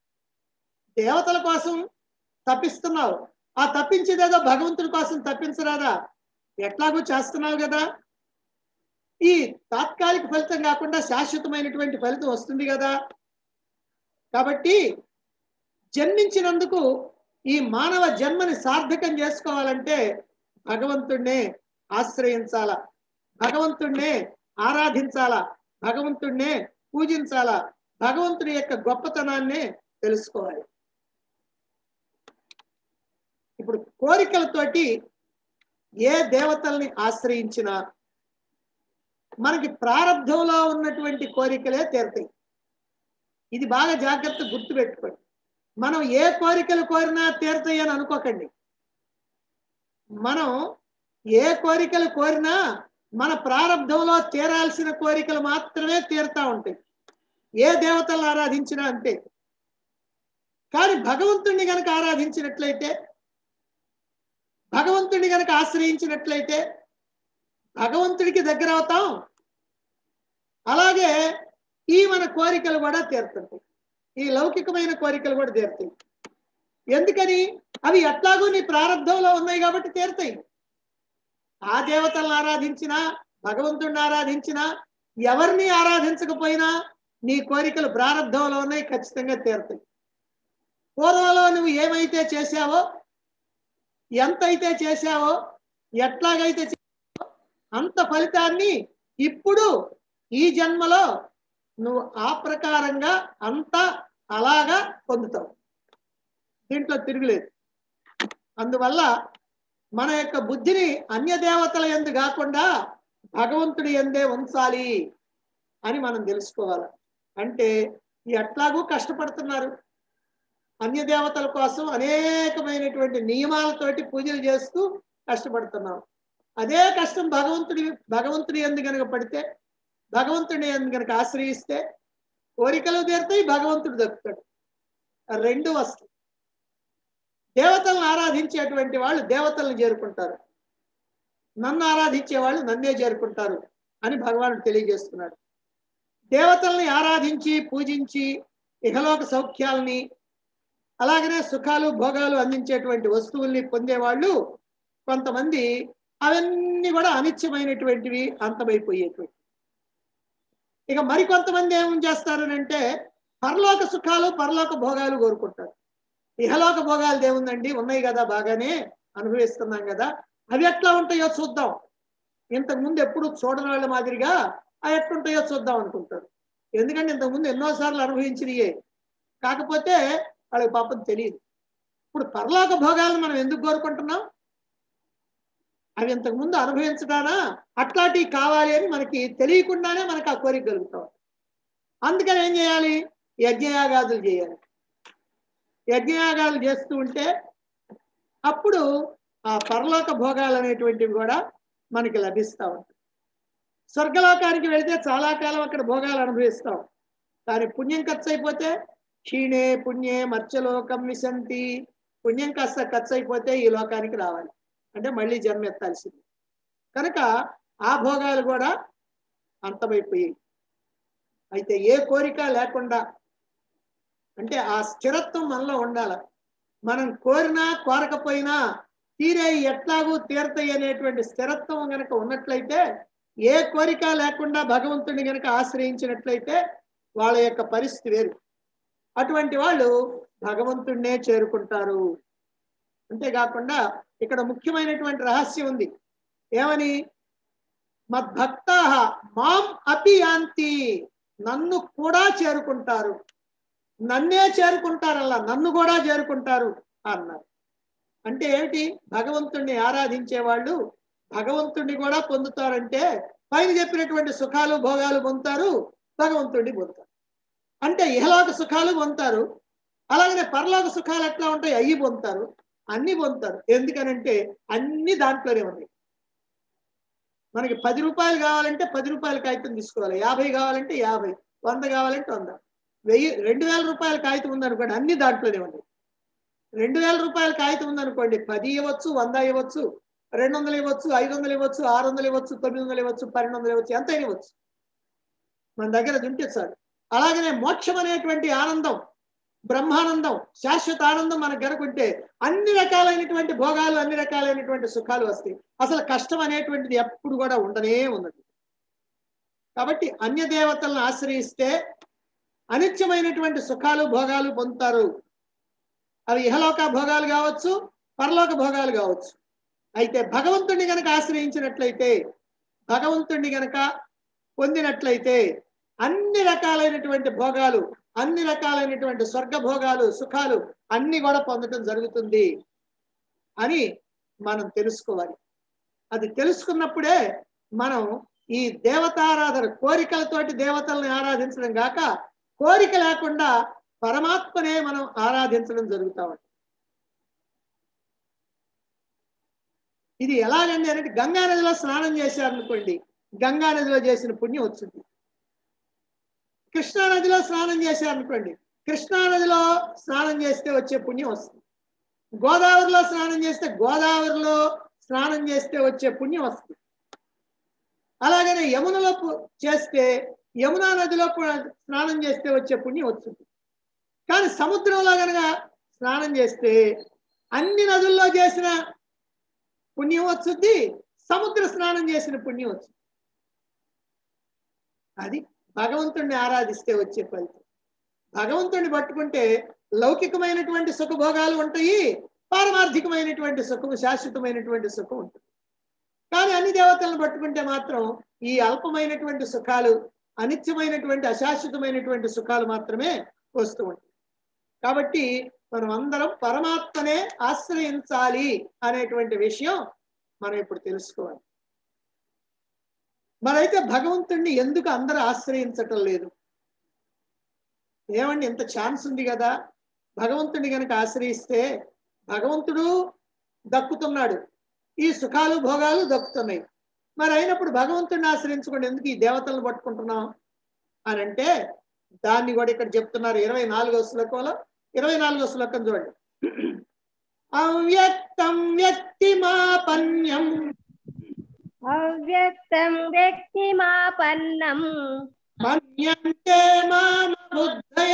Speaker 2: దేవతల కోసం తప్పిస్తున్నావు ఆ తప్పించేదేదో భగవంతుడి కోసం తప్పించరాదా ఎట్లాగూ చేస్తున్నావు కదా ఈ తాత్కాలిక ఫలితం కాకుండా శాశ్వతమైనటువంటి ఫలితం వస్తుంది కదా కాబట్టి జన్మించినందుకు ఈ మానవ జన్మని సార్థకం చేసుకోవాలంటే భగవంతుణ్ణే ఆశ్రయించాల భగవంతుణ్ణే ఆరాధించాలా భగవంతుణ్ణే పూజించాలా భగవంతుడి యొక్క గొప్పతనాన్నే తెలుసుకోవాలి ఇప్పుడు కోరికలతోటి ఏ దేవతల్ని ఆశ్రయించినా మనకి ప్రారంధంలో ఉన్నటువంటి కోరికలే తీరుతాయి ఇది బాగా జాగ్రత్త గుర్తుపెట్టుకోండి మనం ఏ కోరికలు కోరినా తీరుతాయి అని అనుకోకండి మనం ఏ కోరికలు కోరినా మన ప్రారంధంలో తీరాల్సిన కోరికలు మాత్రమే తీరుతా ఉంటాయి ఏ దేవతలను ఆరాధించినా అంతే కానీ భగవంతుణ్ణి గనక ఆరాధించినట్లయితే భగవంతుడిని గనక ఆశ్రయించినట్లయితే భగవంతుడికి దగ్గర అవుతాం అలాగే ఈ మన కోరికలు కూడా తీరుతుంటాయి ఈ లౌకికమైన కోరికలు కూడా తీరుతాయి ఎందుకని అవి ఎట్లాగూ నీ ప్రారంభంలో ఉన్నాయి కాబట్టి తీరుతాయి ఆ దేవతలను ఆరాధించినా భగవంతుడిని ఆరాధించినా ఎవరిని ఆరాధించకపోయినా నీ కోరికలు ప్రారంభంలో ఉన్నాయి ఖచ్చితంగా తీరుతాయి పూర్వంలో నువ్వు ఏమైతే చేశావో ఎంతైతే చేశావో ఎట్లాగైతే చేశావో అంత ఫలితాన్ని ఇప్పుడు ఈ జన్మలో నువ్వు ఆ ప్రకారంగా అంతా అలాగా పొందుతావు దీంట్లో తిరుగులేదు అందువల్ల మన యొక్క బుద్ధిని అన్య దేవతల ఎందు కాకుండా భగవంతుడి ఎందే ఉంచాలి అని మనం తెలుసుకోవాలి అంటే ఎట్లాగూ కష్టపడుతున్నారు అన్య దేవతల కోసం అనేకమైనటువంటి నియమాలతోటి పూజలు చేస్తూ కష్టపడుతున్నాం అదే కష్టం భగవంతుడి భగవంతుడి ఎందు కనుక పడితే భగవంతుడి ఎందు కనుక ఆశ్రయిస్తే కోరికలు తీరుతాయి భగవంతుడు దక్కుతాడు ఆ రెండు వస్తాయి దేవతలను ఆరాధించేటువంటి వాళ్ళు దేవతలను చేరుకుంటారు నన్ను ఆరాధించే వాళ్ళు నన్నే చేరుకుంటారు అని భగవానుడు తెలియజేస్తున్నాడు దేవతల్ని ఆరాధించి పూజించి ఇహలోక సౌఖ్యాల్ని అలాగనే సుఖాలు భోగాలు అందించేటువంటి వస్తువుల్ని పొందేవాళ్ళు కొంతమంది అవన్నీ కూడా అనిత్యమైనటువంటివి అంతమైపోయేటువంటి ఇక మరికొంతమంది ఏం చేస్తారు అంటే పరలోక సుఖాలు పరలోక భోగాలు కోరుకుంటారు ఇహలోక భోగాలు ఏముందండి ఉన్నాయి కదా బాగానే అనుభవిస్తున్నాం కదా అవి ఎట్లా ఉంటాయో చూద్దాం ఇంతకు ముందు ఎప్పుడు చూడని వాళ్ళ మాదిరిగా అవి ఎట్లుంటాయో చూద్దాం అనుకుంటారు ఎందుకంటే ఇంతకుముందు ఎన్నోసార్లు అనుభవించినయే కాకపోతే వాళ్ళకి పాపం తెలియదు ఇప్పుడు పరలోక భోగాలను మనం ఎందుకు కోరుకుంటున్నాం అవి ఇంతకు ముందు అనుభవించడానా అట్లాంటివి కావాలి అని మనకి తెలియకుండానే మనకు ఆ కోరిక కలుగుతాం అందుకని ఏం చేయాలి యజ్ఞయాగాదులు చేయాలి యజ్ఞయాగాలు చేస్తూ ఉంటే అప్పుడు ఆ పరలోక భోగాలు అనేటువంటివి కూడా మనకి లభిస్తూ ఉంటాయి స్వర్గలోకానికి వెళితే చాలా కాలం అక్కడ భోగాలు అనుభవిస్తాం కానీ పుణ్యం ఖర్చు అయిపోతే క్షీణే పుణ్యే మత్స్యలోకం విశంతి పుణ్యం కాస్త ఖర్చు అయిపోతే ఈ లోకానికి రావాలి అంటే మళ్ళీ జన్మ ఎత్తాల్సింది కనుక ఆ భోగాలు కూడా అంతమైపోయాయి అయితే ఏ కోరిక లేకుండా అంటే ఆ స్థిరత్వం మనలో ఉండాలి మనం కోరినా కోరకపోయినా తీరే ఎట్లాగూ తీరతాయి అనేటువంటి స్థిరత్వం గనక ఉన్నట్లయితే ఏ కోరిక లేకుండా భగవంతుని గనక ఆశ్రయించినట్లయితే వాళ్ళ యొక్క పరిస్థితి వేరు అటువంటి వాళ్ళు భగవంతుడినే చేరుకుంటారు అంతేకాకుండా ఇక్కడ ముఖ్యమైనటువంటి రహస్యం ఉంది ఏమని మద్భక్త మాం అపి యాంతి నన్ను కూడా చేరుకుంటారు నన్నే చేరుకుంటారల్లా నన్ను కూడా చేరుకుంటారు అన్నారు అంటే ఏమిటి భగవంతుణ్ణి ఆరాధించే వాళ్ళు భగవంతుణ్ణి కూడా పొందుతారంటే పైన చెప్పినటువంటి సుఖాలు భోగాలు పొందుతారు భగవంతుడిని పొందుతారు అంటే ఇహలోక సుఖాలు పొందుతారు అలాగనే పరలోక సుఖాలు ఎట్లా ఉంటాయి అయ్యి పొందుతారు అన్ని పొందుతారు ఎందుకనంటే అన్ని దాంట్లోనే ఉన్నాయి మనకి పది రూపాయలు కావాలంటే పది రూపాయల కాగితం తీసుకోవాలి యాభై కావాలంటే యాభై వంద కావాలంటే వంద వెయ్యి రెండు వేల రూపాయల కాగితం ఉందనుకోండి అన్ని దాంట్లోనే ఉన్నాయి రెండు వేల రూపాయల కాగితం ఉందనుకోండి పది ఇవ్వచ్చు వంద ఇవ్వచ్చు రెండు వందలు ఇవ్వచ్చు ఐదు వందలు ఇవ్వచ్చు ఆరు వందలు ఇవ్వచ్చు తొమ్మిది వందలు ఇవ్వచ్చు పన్నెండు వందలు ఇవ్వచ్చు ఎంత ఇవ్వచ్చు మన దగ్గర అది ఉంటే చాలు అలాగనే మోక్షం అనేటువంటి ఆనందం బ్రహ్మానందం శాశ్వత ఆనందం మనకు గనుకుంటే అన్ని రకాలైనటువంటి భోగాలు అన్ని రకాలైనటువంటి సుఖాలు వస్తాయి అసలు కష్టం అనేటువంటిది ఎప్పుడు కూడా ఉండనే ఉన్నది కాబట్టి అన్య దేవతలను ఆశ్రయిస్తే అనిత్యమైనటువంటి సుఖాలు భోగాలు పొందుతారు అవి ఇహలోక భోగాలు కావచ్చు పరలోక భోగాలు కావచ్చు అయితే భగవంతుడిని గనక ఆశ్రయించినట్లయితే భగవంతుడిని గనక పొందినట్లయితే అన్ని రకాలైనటువంటి భోగాలు అన్ని రకాలైనటువంటి స్వర్గ భోగాలు సుఖాలు అన్ని కూడా పొందటం జరుగుతుంది అని మనం తెలుసుకోవాలి అది తెలుసుకున్నప్పుడే మనం ఈ దేవతారాధన కోరికలతోటి దేవతల్ని ఆరాధించడం గాక కోరిక లేకుండా పరమాత్మనే మనం ఆరాధించడం జరుగుతా ఉంటుంది ఇది ఎలాగండి అంటే గంగా నదిలో స్నానం చేశారనుకోండి గంగా నదిలో చేసిన పుణ్యం వచ్చింది కృష్ణా నదిలో స్నానం చేశారనుకోండి కృష్ణా నదిలో స్నానం చేస్తే వచ్చే పుణ్యం వస్తుంది గోదావరిలో స్నానం చేస్తే గోదావరిలో స్నానం చేస్తే వచ్చే పుణ్యం వస్తుంది అలాగనే యమునలో పు- చేస్తే యమునా నదిలో కూడా స్నానం చేస్తే వచ్చే పుణ్యం వస్తుంది కానీ సముద్రంలో కనుక స్నానం చేస్తే అన్ని నదుల్లో చేసిన పుణ్యం వస్తుంది సముద్ర స్నానం చేసిన పుణ్యం వస్తుంది అది భగవంతుణ్ణి ఆరాధిస్తే వచ్చే ఫలితం భగవంతుణ్ణి పట్టుకుంటే లౌకికమైనటువంటి సుఖభోగాలు ఉంటాయి పారమార్థికమైనటువంటి సుఖము శాశ్వతమైనటువంటి సుఖం ఉంటుంది కానీ అన్ని దేవతలను పట్టుకుంటే మాత్రం ఈ అల్పమైనటువంటి సుఖాలు అనిత్యమైనటువంటి అశాశ్వతమైనటువంటి సుఖాలు మాత్రమే వస్తూ ఉంటాయి కాబట్టి మనం అందరం పరమాత్మనే ఆశ్రయించాలి అనేటువంటి విషయం మనం ఇప్పుడు తెలుసుకోవాలి మరైతే భగవంతుణ్ణి ఎందుకు అందరూ ఆశ్రయించటం లేదు ఏమండి ఇంత ఛాన్స్ ఉంది కదా భగవంతుడిని గనక ఆశ్రయిస్తే భగవంతుడు దక్కుతున్నాడు ఈ సుఖాలు భోగాలు దక్కుతున్నాయి మరి అయినప్పుడు భగవంతుడిని ఆశ్రయించుకోండి ఎందుకు ఈ దేవతలను పట్టుకుంటున్నాం అని అంటే దాన్ని కూడా ఇక్కడ చెప్తున్నారు ఇరవై నాలుగో శ్లోకంలో ఇరవై నాలుగో శ్లోకం చూడండి అవ్యక్తం వ్యక్తిమాపన్యం
Speaker 3: అవ్యక్తం వ్యక్తిమాపన్నం
Speaker 2: మన్యంతే మామ బుద్ధయ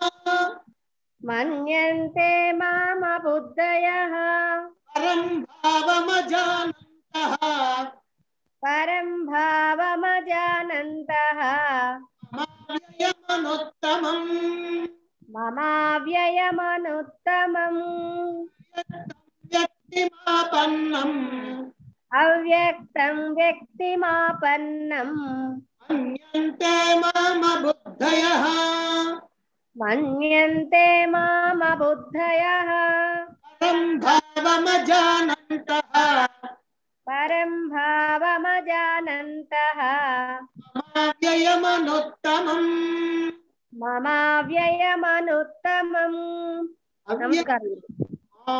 Speaker 3: మన్యంతే మామ బుద్ధయః
Speaker 2: పరం భావమజానంతః
Speaker 3: పరం భావమజానంతః
Speaker 2: మమావ్యయమనుత్తమం
Speaker 3: మమావ్యయమనుత్తమం
Speaker 2: వ్యక్తిమాపన్నం
Speaker 3: అవ్యక్తం వ్యక్తిమాపన్నం
Speaker 2: మన్యంతే మామ బుద్ధయ
Speaker 3: మన్యంతే మామ బుద్ధయః
Speaker 2: పరం భావమజానంతః
Speaker 3: పరం భావమజానంతః
Speaker 2: మమావ్యయమనుత్తమం
Speaker 3: మమావ్యయమనుత్తమం
Speaker 2: అవ్య
Speaker 3: నమస్కారం
Speaker 2: ఆ,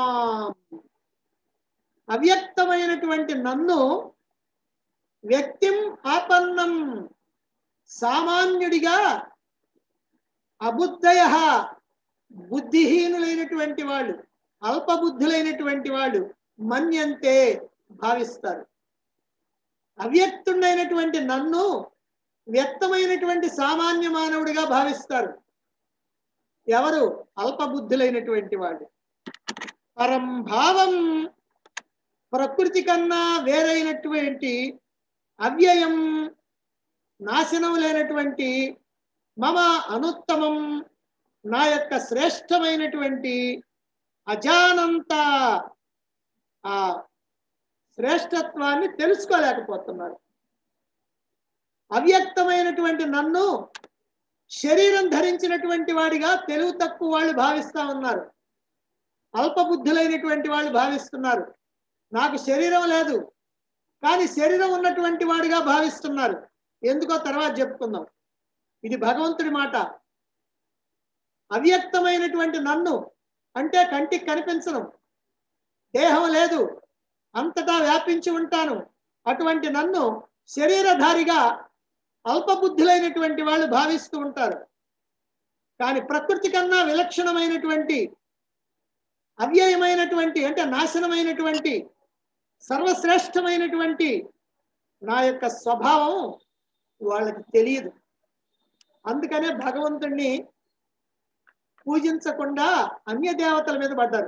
Speaker 2: అవ్యక్తమైనటువంటి నన్ను వ్యక్తిం ఆపన్నం సామాన్యుడిగా అబుద్ధయ బుద్ధిహీనులైనటువంటి వాళ్ళు అల్పబుద్ధులైనటువంటి వాళ్ళు మన్యంతే భావిస్తారు అవ్యక్తుడైనటువంటి నన్ను వ్యక్తమైనటువంటి సామాన్య మానవుడిగా భావిస్తారు ఎవరు అల్పబుద్ధులైనటువంటి వాళ్ళు పరం భావం ప్రకృతి కన్నా వేరైనటువంటి అవ్యయం నాశనం లేనటువంటి మమ అనుత్తమం నా యొక్క శ్రేష్టమైనటువంటి అజానంత ఆ శ్రేష్టత్వాన్ని తెలుసుకోలేకపోతున్నారు అవ్యక్తమైనటువంటి నన్ను శరీరం ధరించినటువంటి వాడిగా తెలుగు తక్కువ వాళ్ళు భావిస్తా ఉన్నారు అల్పబుద్ధులైనటువంటి వాళ్ళు భావిస్తున్నారు నాకు శరీరం లేదు కానీ శరీరం ఉన్నటువంటి వాడిగా భావిస్తున్నారు ఎందుకో తర్వాత చెప్పుకుందాం ఇది భగవంతుడి మాట అవ్యక్తమైనటువంటి నన్ను అంటే కంటికి కనిపించను దేహం లేదు అంతటా వ్యాపించి ఉంటాను అటువంటి నన్ను శరీరధారిగా అల్పబుద్ధులైనటువంటి వాళ్ళు భావిస్తూ ఉంటారు కానీ ప్రకృతి కన్నా విలక్షణమైనటువంటి అవ్యయమైనటువంటి అంటే నాశనమైనటువంటి సర్వశ్రేష్టమైనటువంటి నా యొక్క స్వభావం వాళ్ళకి తెలియదు అందుకనే భగవంతుణ్ణి పూజించకుండా అన్య దేవతల మీద పడ్డారు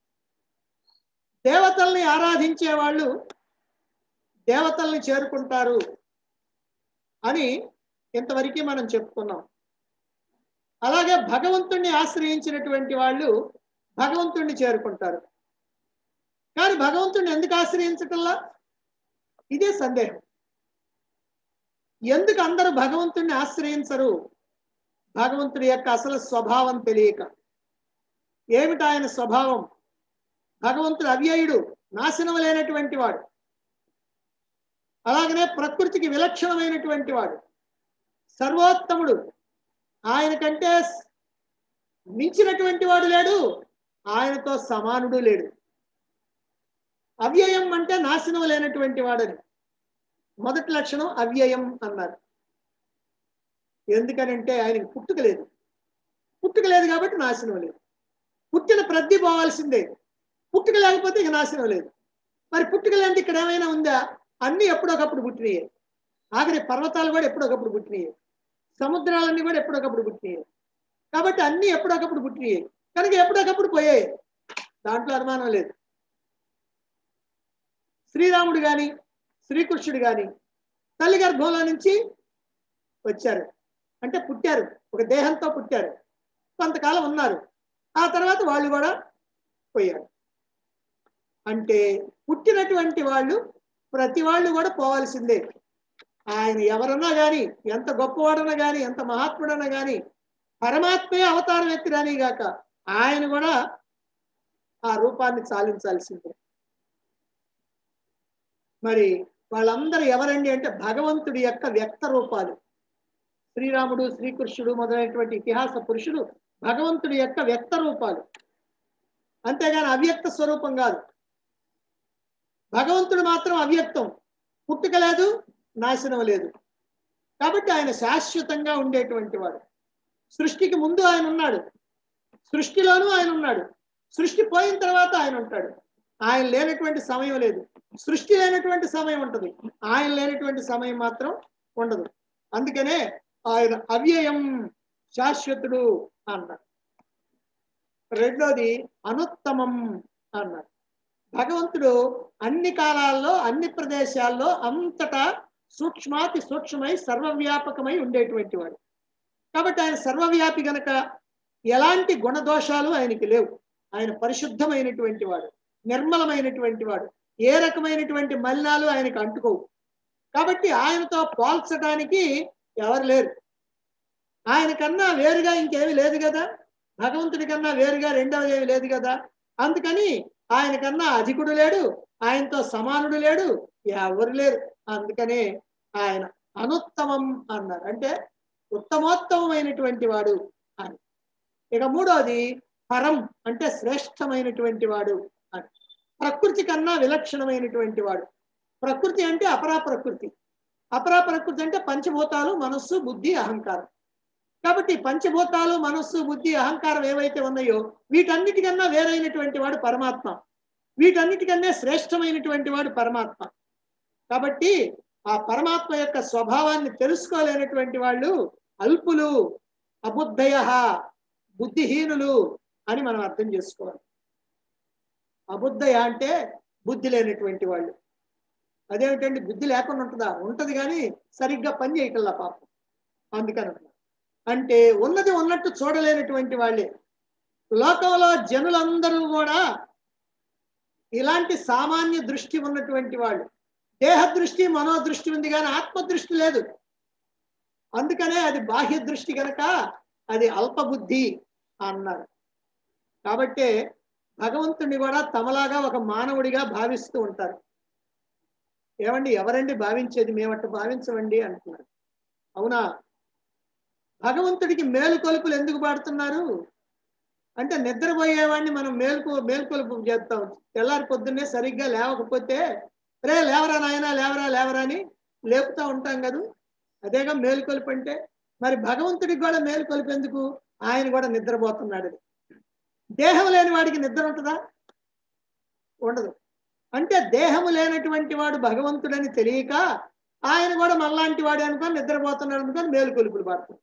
Speaker 2: దేవతల్ని ఆరాధించే వాళ్ళు దేవతల్ని చేరుకుంటారు అని ఇంతవరకు మనం చెప్పుకున్నాం అలాగే భగవంతుణ్ణి ఆశ్రయించినటువంటి వాళ్ళు భగవంతుణ్ణి చేరుకుంటారు కానీ భగవంతుణ్ణి ఎందుకు ఆశ్రయించటంలా ఇదే సందేహం ఎందుకు అందరూ భగవంతుణ్ణి ఆశ్రయించరు భగవంతుడి యొక్క అసలు స్వభావం తెలియక ఏమిటి ఆయన స్వభావం భగవంతుడు అవ్యయుడు నాశనం లేనటువంటి వాడు అలాగనే ప్రకృతికి విలక్షణమైనటువంటి వాడు సర్వోత్తముడు ఆయన కంటే మించినటువంటి వాడు లేడు ఆయనతో సమానుడు లేడు అవ్యయం అంటే నాశనం లేనటువంటి వాడని మొదటి లక్షణం అవ్యయం అన్నారు ఎందుకనంటే ఆయనకి పుట్టుక లేదు పుట్టుక లేదు కాబట్టి నాశనం లేదు పుట్టిన ప్రతి పోవాల్సిందే పుట్టుక లేకపోతే ఇక నాశనం లేదు మరి పుట్టుక లేనిది ఇక్కడ ఏమైనా ఉందా అన్నీ ఎప్పుడొకప్పుడు పుట్టినయే ఆఖరి పర్వతాలు కూడా ఎప్పుడొకప్పుడు పుట్టినయే సముద్రాలన్నీ కూడా ఎప్పుడొకప్పుడు పుట్టినయే కాబట్టి అన్నీ ఎప్పుడొకప్పుడు పుట్టినయే కనుక ఎప్పుడొకప్పుడు పోయాయి దాంట్లో అనుమానం లేదు శ్రీరాముడు గాని శ్రీకృష్ణుడు గాని తల్లి గర్భంలో నుంచి వచ్చారు అంటే పుట్టారు ఒక దేహంతో పుట్టారు కొంతకాలం ఉన్నారు ఆ తర్వాత వాళ్ళు కూడా పోయారు అంటే పుట్టినటువంటి వాళ్ళు ప్రతి వాళ్ళు కూడా పోవాల్సిందే ఆయన ఎవరన్నా కానీ ఎంత గొప్పవాడన్నా కానీ ఎంత మహాత్ముడన్నా కానీ పరమాత్మే అవతారం ఎత్తిరాని గాక ఆయన కూడా ఆ రూపాన్ని చాలించాల్సిందే మరి వాళ్ళందరూ ఎవరండి అంటే భగవంతుడి యొక్క వ్యక్త రూపాలు శ్రీరాముడు శ్రీకృష్ణుడు మొదలైనటువంటి ఇతిహాస పురుషులు భగవంతుడి యొక్క వ్యక్త రూపాలు అంతేగాని అవ్యక్త స్వరూపం కాదు భగవంతుడు మాత్రం అవ్యక్తం పుట్టుక లేదు నాశనం లేదు కాబట్టి ఆయన శాశ్వతంగా ఉండేటువంటి వాడు సృష్టికి ముందు ఆయన ఉన్నాడు సృష్టిలోనూ ఆయన ఉన్నాడు సృష్టి పోయిన తర్వాత ఆయన ఉంటాడు ఆయన లేనటువంటి సమయం లేదు సృష్టి లేనటువంటి సమయం ఉంటుంది ఆయన లేనటువంటి సమయం మాత్రం ఉండదు అందుకనే ఆయన అవ్యయం శాశ్వతుడు అన్నాడు రెండోది అనుత్తమం అన్నాడు భగవంతుడు అన్ని కాలాల్లో అన్ని ప్రదేశాల్లో అంతటా సూక్ష్మాతి సూక్ష్మమై సర్వవ్యాపకమై ఉండేటువంటి వాడు కాబట్టి ఆయన సర్వవ్యాపి గనక ఎలాంటి గుణదోషాలు ఆయనకి లేవు ఆయన పరిశుద్ధమైనటువంటి వాడు నిర్మలమైనటువంటి వాడు ఏ రకమైనటువంటి మలినాలు ఆయనకు అంటుకోవు కాబట్టి ఆయనతో పోల్చడానికి ఎవరు లేరు ఆయన కన్నా వేరుగా ఇంకేమీ లేదు కదా భగవంతుడి కన్నా వేరుగా రెండవది ఏమి లేదు కదా అందుకని ఆయన కన్నా అధికుడు లేడు ఆయనతో సమానుడు లేడు ఎవరు లేరు అందుకనే ఆయన అనుత్తమం అన్నారు అంటే ఉత్తమోత్తమైనటువంటి వాడు అని ఇక మూడవది పరం అంటే శ్రేష్టమైనటువంటి వాడు అని ప్రకృతి కన్నా విలక్షణమైనటువంటి వాడు ప్రకృతి అంటే అపరా ప్రకృతి అపరా ప్రకృతి అంటే పంచభూతాలు మనస్సు బుద్ధి అహంకారం కాబట్టి పంచభూతాలు మనస్సు బుద్ధి అహంకారం ఏవైతే ఉన్నాయో వీటన్నిటికన్నా వేరైనటువంటి వాడు పరమాత్మ వీటన్నిటికన్నా శ్రేష్టమైనటువంటి వాడు పరమాత్మ కాబట్టి ఆ పరమాత్మ యొక్క స్వభావాన్ని తెలుసుకోలేనటువంటి వాళ్ళు అల్పులు అబుద్ధయ బుద్ధిహీనులు అని మనం అర్థం చేసుకోవాలి అబుద్ధయ అంటే బుద్ధి లేనటువంటి వాళ్ళు అదేమిటండి బుద్ధి లేకుండా ఉంటుందా ఉంటది కానీ సరిగ్గా పని చేయటల్లా పాపం అందుకని అంటున్నా. అంటే ఉన్నది ఉన్నట్టు చూడలేనటువంటి వాళ్ళే లోకంలో జనులందరూ కూడా ఇలాంటి సామాన్య దృష్టి ఉన్నటువంటి వాళ్ళు దేహ దృష్టి మనోదృష్టి ఉంది కానీ ఆత్మదృష్టి లేదు అందుకనే అది బాహ్య దృష్టి కనుక అది అల్పబుద్ధి అన్నారు కాబట్టే భగవంతుడిని కూడా తమలాగా ఒక మానవుడిగా భావిస్తూ ఉంటారు ఏమండి ఎవరండి భావించేది మేమట్టు భావించమండి అంటున్నారు అవునా భగవంతుడికి మేలుకొలుపులు ఎందుకు పాడుతున్నారు అంటే నిద్రపోయేవాడిని మనం మేలుకు మేలుకొలుపు చేస్తాం తెల్లారి పొద్దున్నే సరిగ్గా లేవకపోతే రే లేవరా నాయనా లేవరా లేవరా అని లేపుతా ఉంటాం కదా అదేగా మేలుకొలుపు అంటే మరి భగవంతుడికి కూడా మేలుకొలుపు ఎందుకు ఆయన కూడా నిద్రపోతున్నాడు అది. దేహం లేని వాడికి నిద్ర ఉంటుందా ఉండదు అంటే దేహము లేనటువంటి వాడు భగవంతుడని తెలియక ఆయన కూడా మనలాంటి వాడు అనుకొని నిద్రపోతున్నాడు అనుకొని మేలుకొలుపులు పడుతుంది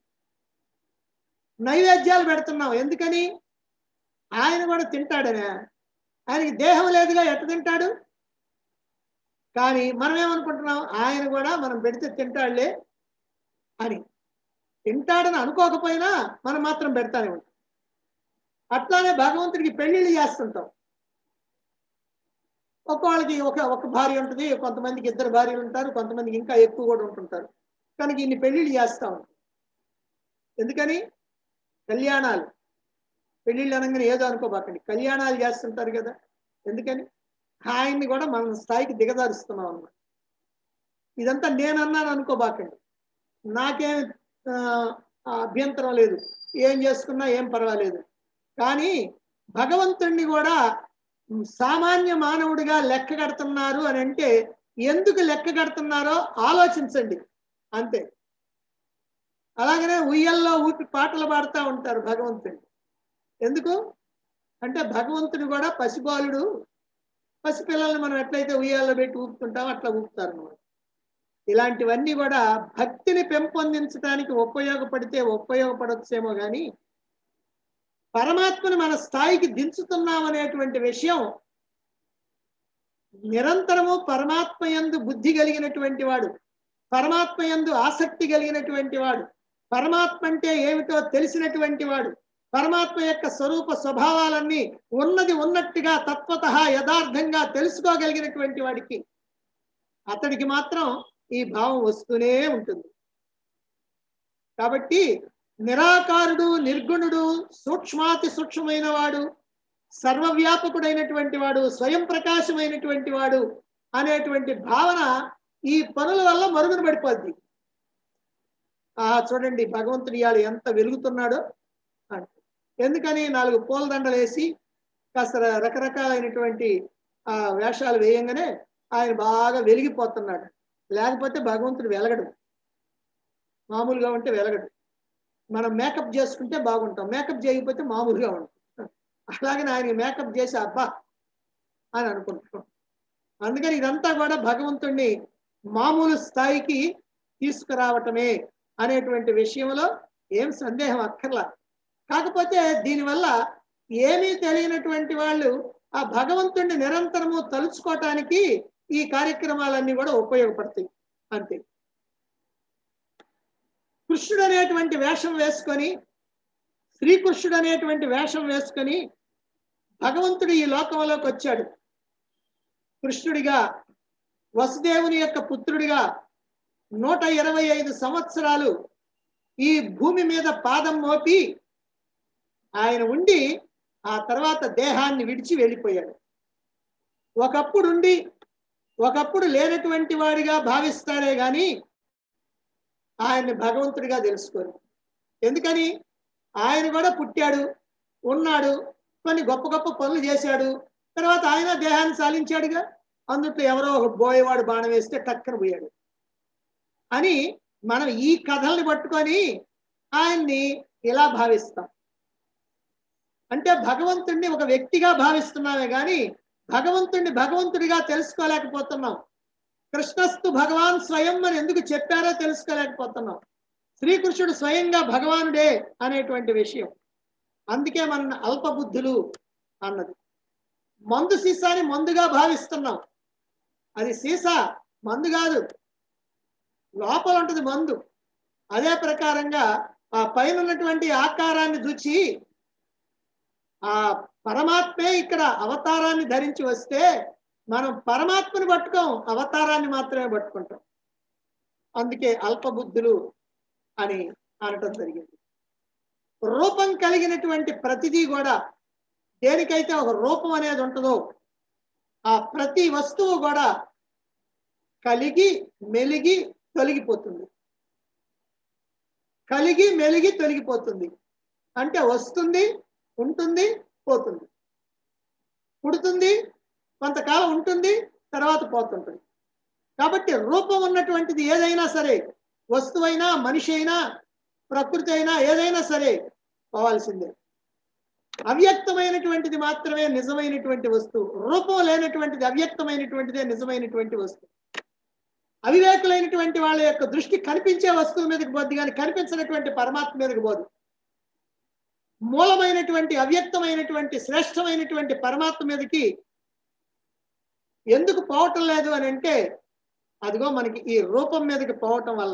Speaker 2: నైవేద్యాలు పెడుతున్నాం ఎందుకని ఆయన కూడా తింటాడనే ఆయనకి దేహం లేదుగా ఎట్ట తింటాడు కానీ మనం ఏమనుకుంటున్నాం ఆయన కూడా మనం పెడితే తింటాడులే అని తింటాడని అనుకోకపోయినా మనం మాత్రం పెడతానే ఉంటాం అట్లానే భగవంతుడికి పెళ్లిళ్ళు చేస్తుంటాం ఒక్కొక్కళ్ళకి ఒక ఒక భార్య ఉంటుంది కొంతమందికి ఇద్దరు భార్యలు ఉంటారు కొంతమందికి ఇంకా ఎక్కువ కూడా ఉంటుంటారు కనుక ఇన్ని పెళ్లిళ్ళు చేస్తా ఉంటాం ఎందుకని కళ్యాణాలు పెళ్లిళ్ళు అనగానే ఏదో అనుకోబాకండి కళ్యాణాలు చేస్తుంటారు కదా ఎందుకని ఆయన్ని కూడా మన స్థాయికి దిగజారుస్తున్నాం అన్నమాట ఇదంతా నేను అన్నాను అనుకోబాకండి నాకేం ఆ, ఆ అభ్యంతరం లేదు ఏం చేసుకున్నా ఏం పర్వాలేదు కానీ భగవంతుణ్ణి కూడా ఉమ్, సామాన్య మానవుడిగా లెక్క కడుతున్నారు అని అంటే ఎందుకు లెక్క కడుతున్నారో ఆలోచించండి అంతే అలాగనే ఉయ్యల్లో ఊపి పాటలు పాడుతూ ఉంటారు భగవంతుడిని ఎందుకు అంటే భగవంతుడు కూడా పసిబాలుడు పసిపిల్లల్ని మనం ఎట్లయితే ఉయ్యాల్లో పెట్టి ఊపుతుంటామో అట్లా ఊపుతారు అన్నమాట ఇలాంటివన్నీ కూడా భక్తిని పెంపొందించడానికి ఉపయోగపడితే ఉపయోగపడొచ్చేమో కానీ పరమాత్మని మన స్థాయికి దించుతున్నాం అనేటువంటి విషయం నిరంతరము పరమాత్మ యందు బుద్ధి కలిగినటువంటి వాడు పరమాత్మ యందు ఆసక్తి కలిగినటువంటి వాడు పరమాత్మ అంటే ఏమిటో తెలిసినటువంటి వాడు పరమాత్మ యొక్క స్వరూప స్వభావాలన్నీ ఉన్నది ఉన్నట్టుగా తత్వత యథార్థంగా తెలుసుకోగలిగినటువంటి వాడికి అతడికి మాత్రం ఈ భావం వస్తూనే ఉంటుంది కాబట్టి నిరాకారుడు నిర్గుణుడు సూక్ష్మాతి సూక్ష్మమైన వాడు సర్వవ్యాపకుడైనటువంటి వాడు స్వయం ప్రకాశమైనటువంటి వాడు అనేటువంటి భావన ఈ పనుల వల్ల మరుగున పడిపోద్ది ఆ చూడండి భగవంతుడు ఇవాళ ఎంత వెలుగుతున్నాడో అంట ఎందుకని నాలుగు పూలదండలు వేసి కాస్త రకరకాలైనటువంటి ఆ వేషాలు వేయంగానే ఆయన బాగా వెలిగిపోతున్నాడు లేకపోతే భగవంతుడు వెలగడు మామూలుగా ఉంటే వెలగడు మనం మేకప్ చేసుకుంటే బాగుంటాం మేకప్ చేయకపోతే మామూలుగా ఉంటాం అలాగని ఆయన మేకప్ చేసి అబ్బా అని అనుకుంటాం అందుకని ఇదంతా కూడా భగవంతుణ్ణి మామూలు స్థాయికి తీసుకురావటమే అనేటువంటి విషయంలో ఏం సందేహం అక్కర్లా కాకపోతే దీనివల్ల ఏమీ తెలియనటువంటి వాళ్ళు ఆ భగవంతుణ్ణి నిరంతరము తలుచుకోవటానికి ఈ కార్యక్రమాలన్నీ కూడా ఉపయోగపడతాయి అంతే కృష్ణుడు అనేటువంటి వేషం వేసుకొని శ్రీకృష్ణుడు అనేటువంటి వేషం వేసుకొని భగవంతుడు ఈ లోకంలోకి వచ్చాడు కృష్ణుడిగా వసుదేవుని యొక్క పుత్రుడిగా నూట ఇరవై ఐదు సంవత్సరాలు ఈ భూమి మీద పాదం మోపి ఆయన ఉండి ఆ తర్వాత దేహాన్ని విడిచి వెళ్ళిపోయాడు ఒకప్పుడుండి ఒకప్పుడు లేనటువంటి వాడిగా భావిస్తారే గాని ఆయన్ని భగవంతుడిగా తెలుసుకోరు ఎందుకని ఆయన కూడా పుట్టాడు ఉన్నాడు కొన్ని గొప్ప గొప్ప పనులు చేశాడు తర్వాత ఆయన దేహాన్ని సాలించాడుగా అందుట్లో ఎవరో ఒక బోయేవాడు బాణం వేస్తే టక్కన పోయాడు అని మనం ఈ కథల్ని పట్టుకొని ఆయన్ని ఇలా భావిస్తాం అంటే భగవంతుణ్ణి ఒక వ్యక్తిగా భావిస్తున్నామే కానీ భగవంతుణ్ణి భగవంతుడిగా తెలుసుకోలేకపోతున్నాం కృష్ణస్తు భగవాన్ స్వయం అని ఎందుకు చెప్పారో తెలుసుకోలేకపోతున్నాం శ్రీకృష్ణుడు స్వయంగా భగవానుడే అనేటువంటి విషయం అందుకే మన అల్పబుద్ధులు అన్నది మందు సీసాని మందుగా భావిస్తున్నాం అది సీసా మందు కాదు లోపల ఉంటుంది మందు అదే ప్రకారంగా ఆ పైన ఉన్నటువంటి ఆకారాన్ని చూచి ఆ పరమాత్మే ఇక్కడ అవతారాన్ని ధరించి వస్తే మనం పరమాత్మని పట్టుకోం అవతారాన్ని మాత్రమే పట్టుకుంటాం అందుకే అల్పబుద్ధులు అని అనటం జరిగింది రూపం కలిగినటువంటి ప్రతిదీ కూడా దేనికైతే ఒక రూపం అనేది ఉంటుందో ఆ ప్రతి వస్తువు కూడా కలిగి మెలిగి తొలగిపోతుంది కలిగి మెలిగి తొలగిపోతుంది అంటే వస్తుంది ఉంటుంది పోతుంది పుడుతుంది కొంతకాలం ఉంటుంది తర్వాత పోతుంటుంది కాబట్టి రూపం ఉన్నటువంటిది ఏదైనా సరే వస్తువైనా మనిషి అయినా ప్రకృతి అయినా ఏదైనా సరే పోవాల్సిందే అవ్యక్తమైనటువంటిది మాత్రమే నిజమైనటువంటి వస్తువు రూపం లేనటువంటిది అవ్యక్తమైనటువంటిదే నిజమైనటువంటి వస్తువు అవివేకులైనటువంటి వాళ్ళ యొక్క దృష్టి కనిపించే వస్తువు మీదకి పోద్ది కానీ కనిపించినటువంటి పరమాత్మ మీదకి పోదు మూలమైనటువంటి అవ్యక్తమైనటువంటి శ్రేష్టమైనటువంటి పరమాత్మ మీదకి ఎందుకు పోవటం లేదు అని అంటే అదిగో మనకి ఈ రూపం మీదకి పోవటం వల్ల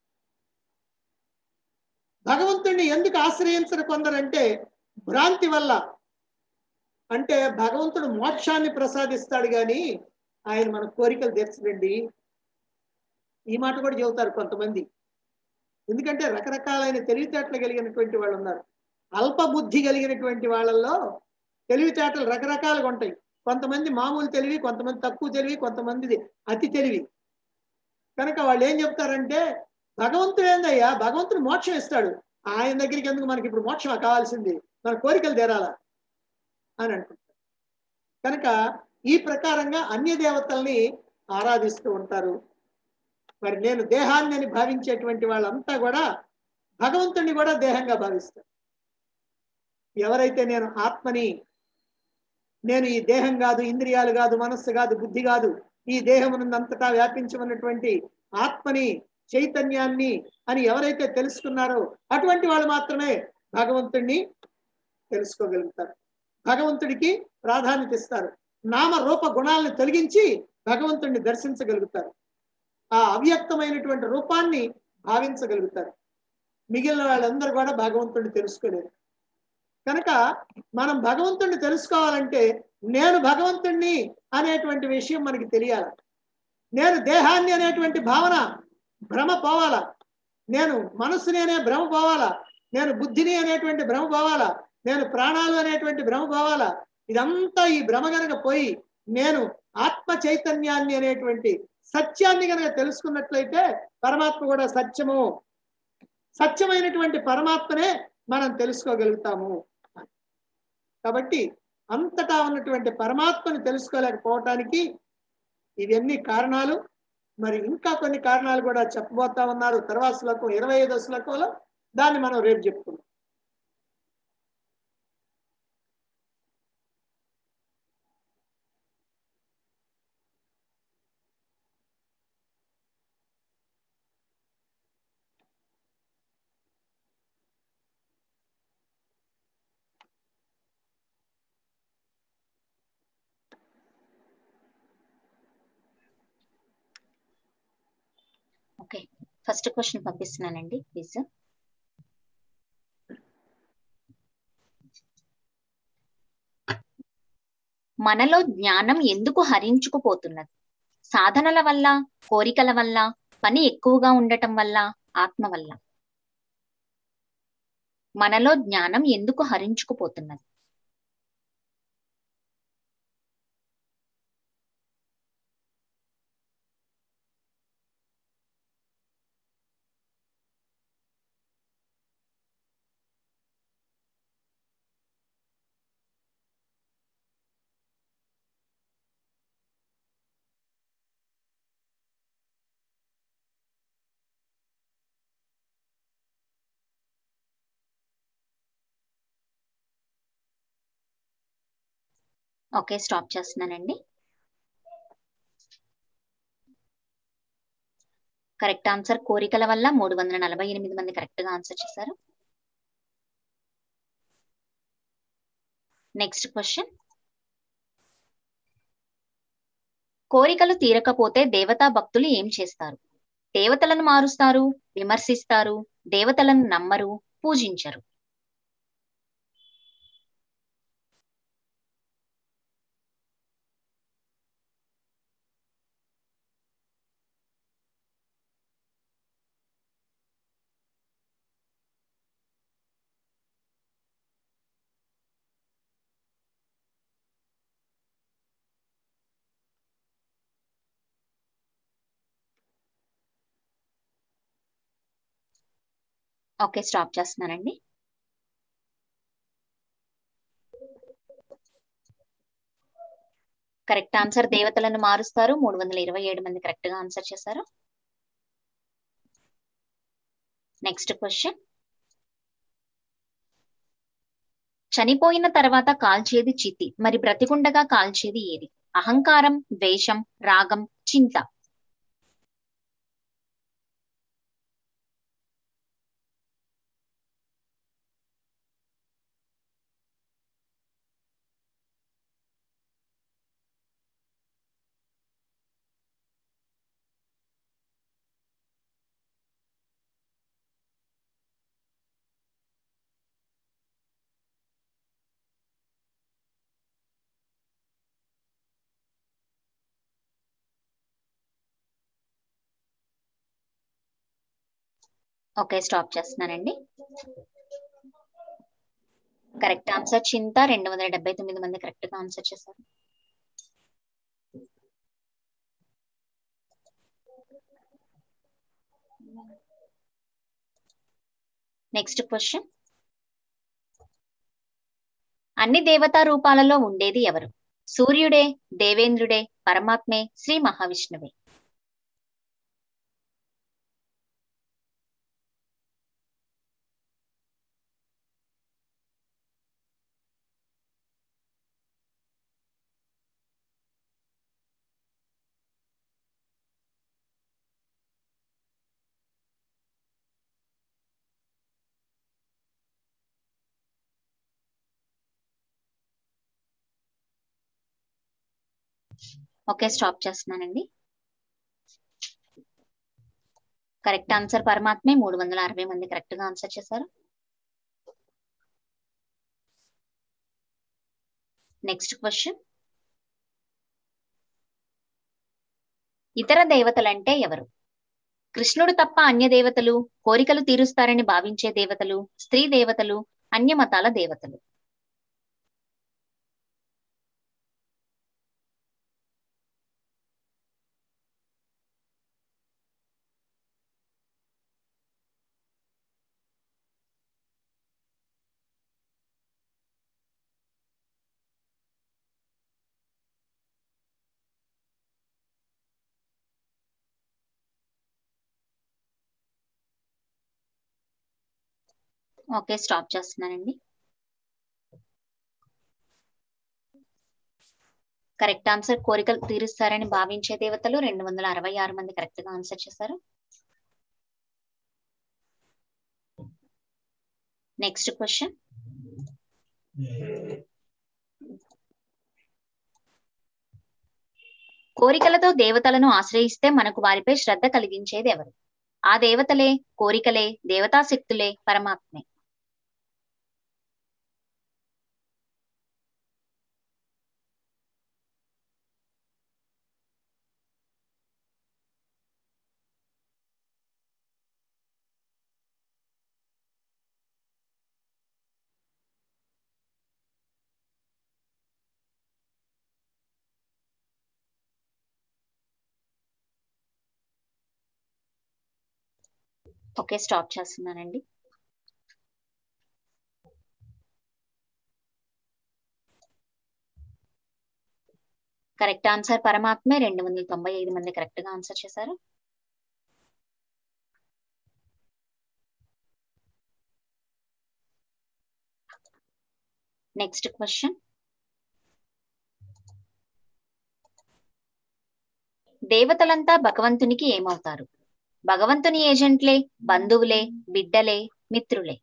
Speaker 2: భగవంతుణ్ణి ఎందుకు ఆశ్రయించరు కొందరంటే భ్రాంతి వల్ల అంటే భగవంతుడు మోక్షాన్ని ప్రసాదిస్తాడు కానీ ఆయన మన కోరికలు తీర్చడండి ఈ మాట కూడా చెబుతారు కొంతమంది ఎందుకంటే రకరకాలైన తెలివితేటలు కలిగినటువంటి వాళ్ళు ఉన్నారు అల్ప బుద్ధి కలిగినటువంటి వాళ్ళల్లో తెలివితేటలు రకరకాలుగా ఉంటాయి కొంతమంది మామూలు తెలివి కొంతమంది తక్కువ తెలివి కొంతమంది అతి తెలివి కనుక వాళ్ళు ఏం చెప్తారంటే భగవంతుడు ఏందయ్యా భగవంతుడు మోక్షం ఇస్తాడు ఆయన దగ్గరికి ఎందుకు మనకి ఇప్పుడు మోక్షం కావాల్సింది మన కోరికలు తీరాలా అని అనుకుంటారు కనుక ఈ ప్రకారంగా అన్య దేవతల్ని ఆరాధిస్తూ ఉంటారు మరి నేను దేహాన్ని అని భావించేటువంటి వాళ్ళంతా కూడా భగవంతుడిని కూడా దేహంగా భావిస్తారు ఎవరైతే నేను ఆత్మని నేను ఈ దేహం కాదు ఇంద్రియాలు కాదు మనస్సు కాదు బుద్ధి కాదు ఈ దేహమునంతటా వ్యాపించి ఉన్నటువంటి ఆత్మని చైతన్యాన్ని అని ఎవరైతే తెలుసుకున్నారో అటువంటి వాళ్ళు మాత్రమే భగవంతుణ్ణి తెలుసుకోగలుగుతారు భగవంతుడికి ప్రాధాన్యత ఇస్తారు నామ రూప గుణాలను తొలగించి భగవంతుణ్ణి దర్శించగలుగుతారు ఆ అవ్యక్తమైనటువంటి రూపాన్ని భావించగలుగుతారు మిగిలిన వాళ్ళందరూ కూడా భగవంతుడిని తెలుసుకోలేరు కనుక మనం భగవంతుడిని తెలుసుకోవాలంటే నేను భగవంతుణ్ణి అనేటువంటి విషయం మనకి తెలియాలి నేను దేహాన్ని అనేటువంటి భావన భ్రమ పోవాలా నేను మనస్సుని అనే భ్రమ పోవాలా నేను బుద్ధిని అనేటువంటి భ్రమ పోవాలా నేను ప్రాణాలు అనేటువంటి భ్రమ పోవాలా ఇదంతా ఈ భ్రమ గనక పోయి నేను ఆత్మ చైతన్యాన్ని అనేటువంటి సత్యాన్ని కనుక తెలుసుకున్నట్లయితే పరమాత్మ కూడా సత్యము సత్యమైనటువంటి పరమాత్మనే మనం తెలుసుకోగలుగుతాము కాబట్టి అంతటా ఉన్నటువంటి పరమాత్మను తెలుసుకోలేకపోవటానికి ఇవన్నీ కారణాలు మరి ఇంకా కొన్ని కారణాలు కూడా చెప్పబోతా ఉన్నారు తర్వాత శ్లోకం ఇరవై ఐదో శ్లోకంలో దాన్ని మనం రేపు చెప్పుకుందాం
Speaker 4: ఓకే ఫస్ట్ క్వశ్చన్ పంపిస్తున్నానండి ప్లీజ్ మనలో జ్ఞానం ఎందుకు హరించుకుపోతున్నది సాధనల వల్ల కోరికల వల్ల పని ఎక్కువగా ఉండటం వల్ల ఆత్మ వల్ల మనలో జ్ఞానం ఎందుకు హరించుకుపోతున్నది ఓకే స్టాప్ చేస్తున్నానండి కరెక్ట్ ఆన్సర్ కోరికల వల్ల మూడు వందల నలభై ఎనిమిది మంది కరెక్ట్ గా ఆన్సర్ చేశారు నెక్స్ట్ క్వశ్చన్ కోరికలు తీరకపోతే దేవతా భక్తులు ఏం చేస్తారు దేవతలను మారుస్తారు విమర్శిస్తారు దేవతలను నమ్మరు పూజించరు ఓకే స్టాప్ చేస్తున్నానండి కరెక్ట్ ఆన్సర్ దేవతలను మారుస్తారు మూడు వందల ఇరవై ఏడు మంది కరెక్ట్ గా ఆన్సర్ చేశారు నెక్స్ట్ క్వశ్చన్ చనిపోయిన తర్వాత కాల్చేది చితి మరి బ్రతికుండగా కాల్చేది ఏది అహంకారం ద్వేషం రాగం చింత ఓకే స్టాప్ చేస్తున్నానండి కరెక్ట్ ఆన్సర్ చింత రెండు వందల డెబ్బై తొమ్మిది మంది కరెక్ట్ గా ఆన్సర్ చేశారు నెక్స్ట్ క్వశ్చన్ అన్ని దేవతా రూపాలలో ఉండేది ఎవరు సూర్యుడే దేవేంద్రుడే పరమాత్మే శ్రీ మహావిష్ణువే ఓకే స్టాప్ చేస్తున్నానండి కరెక్ట్ ఆన్సర్ పరమాత్మే మూడు వందల అరవై మంది కరెక్ట్ గా ఆన్సర్ చేశారు నెక్స్ట్ క్వశ్చన్ ఇతర దేవతలంటే ఎవరు కృష్ణుడు తప్ప అన్య దేవతలు కోరికలు తీరుస్తారని భావించే దేవతలు స్త్రీ దేవతలు అన్య మతాల దేవతలు ఓకే స్టాప్ చేస్తున్నానండి కరెక్ట్ ఆన్సర్ కోరికలు తీరుస్తారని భావించే దేవతలు రెండు వందల అరవై ఆరు మంది కరెక్ట్ గా ఆన్సర్ చేశారు నెక్స్ట్ క్వశ్చన్ కోరికలతో దేవతలను ఆశ్రయిస్తే మనకు వారిపై శ్రద్ధ కలిగించేది ఎవరు ఆ దేవతలే కోరికలే దేవతా శక్తులే పరమాత్మే ఓకే స్టాప్ చేస్తున్నానండి కరెక్ట్ ఆన్సర్ పరమాత్మే రెండు వందల తొంభై ఐదు మంది కరెక్ట్ గా ఆన్సర్ చేశారు నెక్స్ట్ క్వశ్చన్ దేవతలంతా భగవంతునికి ఏమవుతారు భగవంతుని ఏజెంట్లే బంధువులే బిడ్డలే మిత్రులే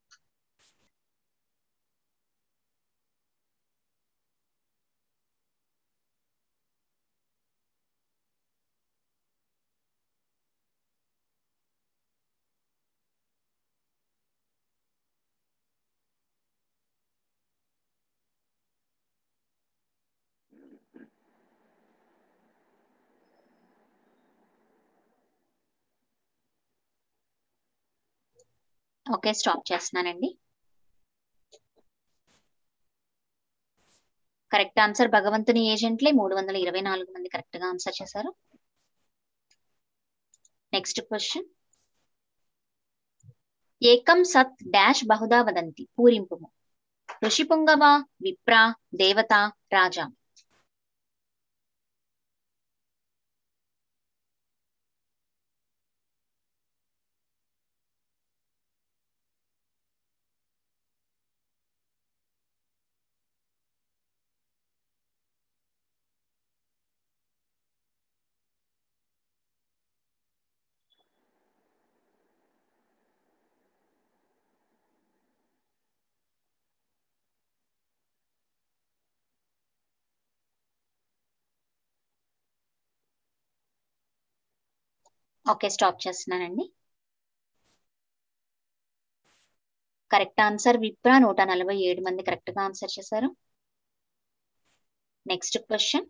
Speaker 4: ఓకే స్టాప్ చేస్తున్నానండి కరెక్ట్ ఆన్సర్ భగవంతుని ఏజెంట్లే మూడు వందల ఇరవై నాలుగు మంది కరెక్ట్ గా ఆన్సర్ చేశారు నెక్స్ట్ క్వశ్చన్ ఏకం సత్ డాష్ బహుదా వదంతి పూరింపుము ఋషిపుంగవ విప్ర దేవత రాజా ఓకే స్టాప్ చేస్తున్నానండి కరెక్ట్ ఆన్సర్ విప్ర నూట నలభై ఏడు మంది కరెక్ట్ గా ఆన్సర్ చేశారు నెక్స్ట్ క్వశ్చన్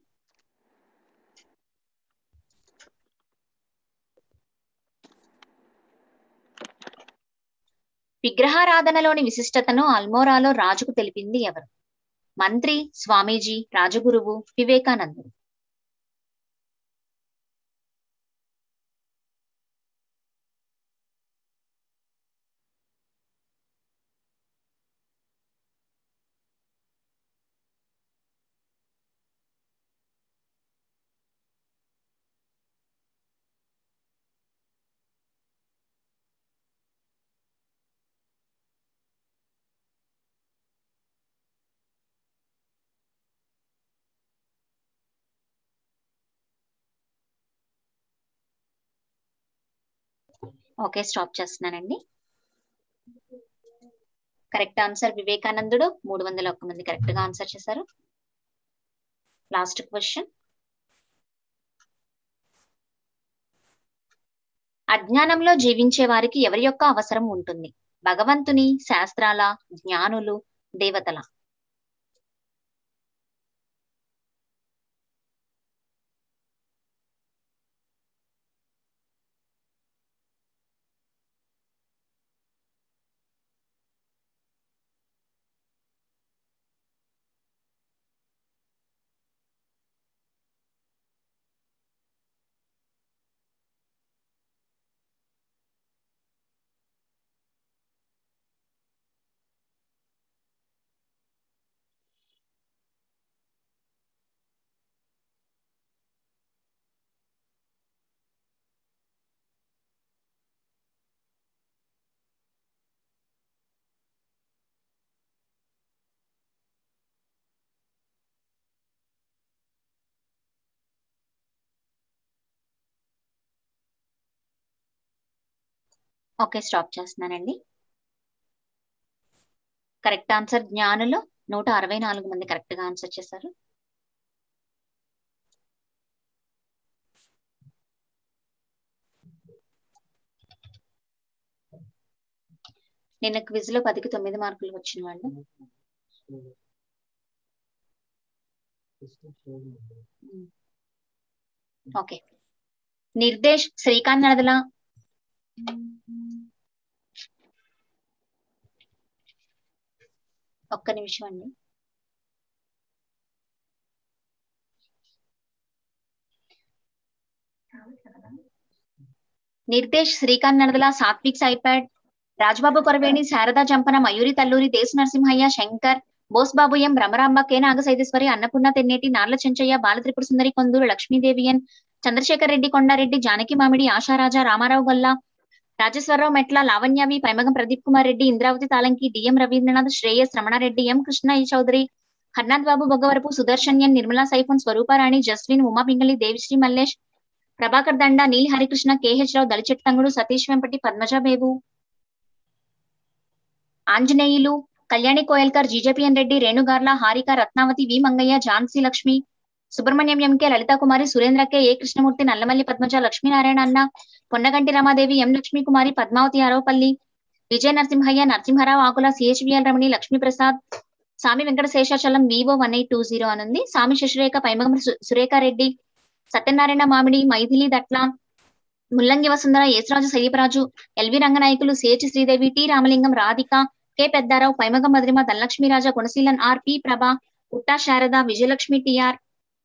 Speaker 4: విగ్రహారాధనలోని విశిష్టతను అల్మోరాలో రాజుకు తెలిపింది ఎవరు మంత్రి స్వామీజీ రాజగురువు వివేకానందుడు ఓకే స్టాప్ చేస్తున్నానండి కరెక్ట్ ఆన్సర్ వివేకానందుడు మూడు వందల ఒక్క మంది కరెక్ట్ గా ఆన్సర్ చేశారు లాస్ట్ క్వశ్చన్ అజ్ఞానంలో జీవించే వారికి ఎవరి యొక్క అవసరం ఉంటుంది భగవంతుని శాస్త్రాల జ్ఞానులు దేవతల ఓకే స్టాప్ చేస్తున్నానండి కరెక్ట్ ఆన్సర్ జ్ఞానులు నూట అరవై నాలుగు మంది కరెక్ట్ గా ఆన్సర్ చేశారు నిన్న క్విజ్ లో పదికి తొమ్మిది మార్కులు వచ్చిన వాళ్ళు ఓకే నిర్దేశ్ శ్రీకాంత్ నడదల ఒక్క నిమిషం అండి నిర్దేశ్ శ్రీకాంత్ నడదల సాత్విక్ సైపాడ్ రాజ్బాబు కొరవేణి శారదా జంపన మయూరి తల్లూరి దేశ నరసింహయ్య శంకర్ బోస్బాబు ఎం భ్రమరాంబ కె నాగసైదేశ్వరి అన్నపూర్ణ తెన్నేటి నార్ల చెంచయ్య బాలత్రిపుర సుందరి కొందూరు లక్ష్మీదేవియన్ చంద్రశేఖర్ రెడ్డి కొండారెడ్డి జానకి మామిడి ఆశారాజా రామారావు గల్లా రాజేశ్వరరావు మెట్ల లావణ్యవి పైమగం Pradeep Kumar Reddy Indravathi Talanki DM Ravindranath Shreyas Ramanareddy M Krishna E Chowdary Harnath Babu Boggavarapu సుదర్శన్యన్ నిర్మలా సైఫోన్ స్వరూపారాణి జస్విన్ ఉమా పింగళి దేవిశ్రీ మల్లేష్ ప్రభాకర్ దండ నీల్ హరికృష్ణ కేహెచ్ రావు దళిచెట్ తంగుడు సతీష్ వెంపటి పద్మజ బేబు ఆంజనేయులు కళ్యాణి కోయల్కర్ జీజేపీఎన్ రెడ్డి రేణుగార్ల Harika Ratnavathi V Mangaiah Jhansi Lakshmi Subrahmanyam MK Lalitha Kumari Surendra K A Krishnamurthy Nallamalli Padmaja Lakshminarayana అన్న పొన్నగంటి రమాదేవి ఎం లక్ష్మీ కుమారి పద్మావతి ఆరోపల్లి విజయ నరసింహయ్య నరసింహరావు ఆకుల సిహెచ్విఎల్ రమణి లక్ష్మీప్రసాద్ సామి వెంకట శేషాచలం వివో వన్ ఎయిట్ టూ జీరో అనుంది సామి శశిరేఖ పైమగం సు- సురేఖారెడ్డి సత్యనారాయణ మామిడి Maithili Datla Mullangi Vasundhara Yesaraju Sayyaparaju LV Ranganayakulu CH Sridevi T Ramalingam Radhika K Peddarao పైమగం Madhurima Dhanalakshmiraja Gunaseelan R P Prabha Putta Sarada Vijayalakshmi TR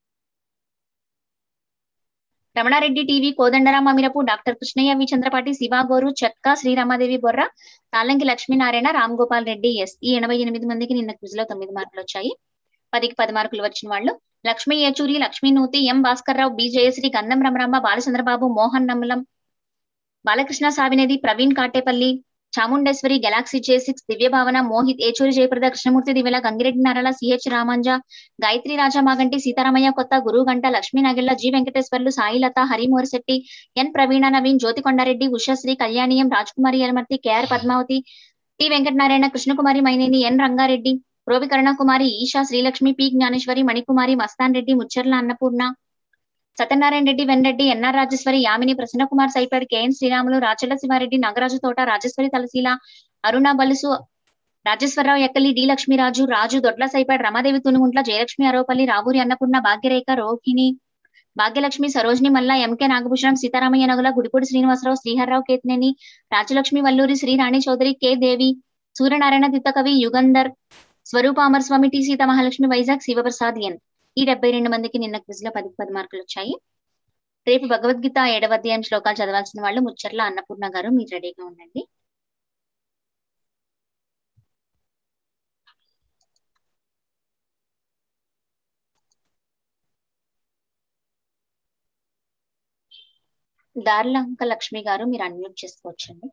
Speaker 4: Ramanareddy TV Kodandarama మిరపు డాక్టర్ కృష్ణయ్య వి చంద్రపాటి శివాగోరు చెక్క శ్రీరామాదేవి బొర్ర తాలంకి లక్ష్మీనారాయణ రామ్ గోపాల్ రెడ్డి ఎస్ ఈ ఎనభై ఎనిమిది మందికి నిన్న క్విజ్ లో తొమ్మిది మార్కులు వచ్చాయి పదికి పది మార్కులు వచ్చిన వాళ్ళు Lakshmi Yechuri Lakshmi Nuthi M Bhaskar Rao B Jayashree Gandham Ramaramba Balachandrababu Mohan Nammalam Balakrishna Savinedi Praveen Katepalli Chamundeshwari Galaxy J six Divya Bhavana Mohit Yechuri Jayaprada Krishnamurthy Divela Gangireddy Narala CH Ramanja Gayatri Raja Maganti Sitaramaiah కొత్త గురువు గంట లక్ష్మీ నాగెళ్ల జి వెంకటేశ్వర్లు సాయిలత హరిమోరిశెట్టి ఎన్ ప్రవీణ నవీన్ జ్యోతి కొండారెడ్డి ఉషశ్రీ కళ్యాణియం Rajkumari Yalamarthi KR Padmavathi T Venkatanarayana Krishnakumari Maineni N Rangareddy రోవి కరుణకుమారి ఈషా శ్రీలక్ష్మి పి జ్ఞానేశ్వరి మణికుమారి మస్తాన్ రెడ్డి ముచ్చర్ల అన్నపూర్ణ సత్యనారాయణ రెడ్డి వెన్రెడ్డి ఎన్ఆర్ రాజేశ్వరి యామిని ప్రసన్నకుమార్ సైపాడ్ కేఎన్ శ్రీరాములు రాచల శివారెడ్డి నాగరాజు తోట రాజేశ్వరి తలశీల అరుణ బలుసు రాజేశ్వరరావు ఎక్కలి డి లక్ష్మీరాజు రాజు దొడ్ల సైపాడ్ Ramadevi Tunuguntla Jayalakshmi Aropalli Ravuri Annapurna Bhagyarekha Rohini Bhagyalakshmi Sarojini Malla MK Nagabhushanam Sitaramaiah Nagula Gudipudi Srinivasarao Sriharrao Ketineni Rajalakshmi Valluri Srirani Chowdary K Devi Suryanarayana Tittakavi Yugandhar Swarupa Amaraswamy T Sita Mahalakshmi Vizag Sivaprasad N ఈ డెబ్బై రెండు మందికి నిన్న క్విజ్ లో పది పది మార్కులు వచ్చాయి రేపు భగవద్గీత ఏడవ అధ్యాయం శ్లోకాలు చదవాల్సిన వాళ్ళు ముచ్చర్ల అన్నపూర్ణ గారు మీరు రెడీగా ఉండండి దార్లంక లక్ష్మి గారు మీరు అన్మ్యూట్ చేసుకోవచ్చండి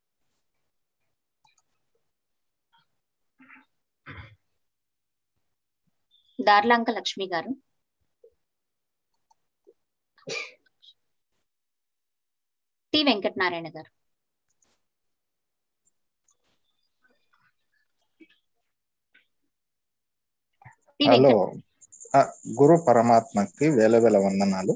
Speaker 4: దార్లంక లక్ష్మి గారు టి వెంకటనారాయణ గారు టి
Speaker 5: హలో
Speaker 4: వెంకట
Speaker 5: ఆ, గురు పరమాత్మకి వేల వేల వందనాలు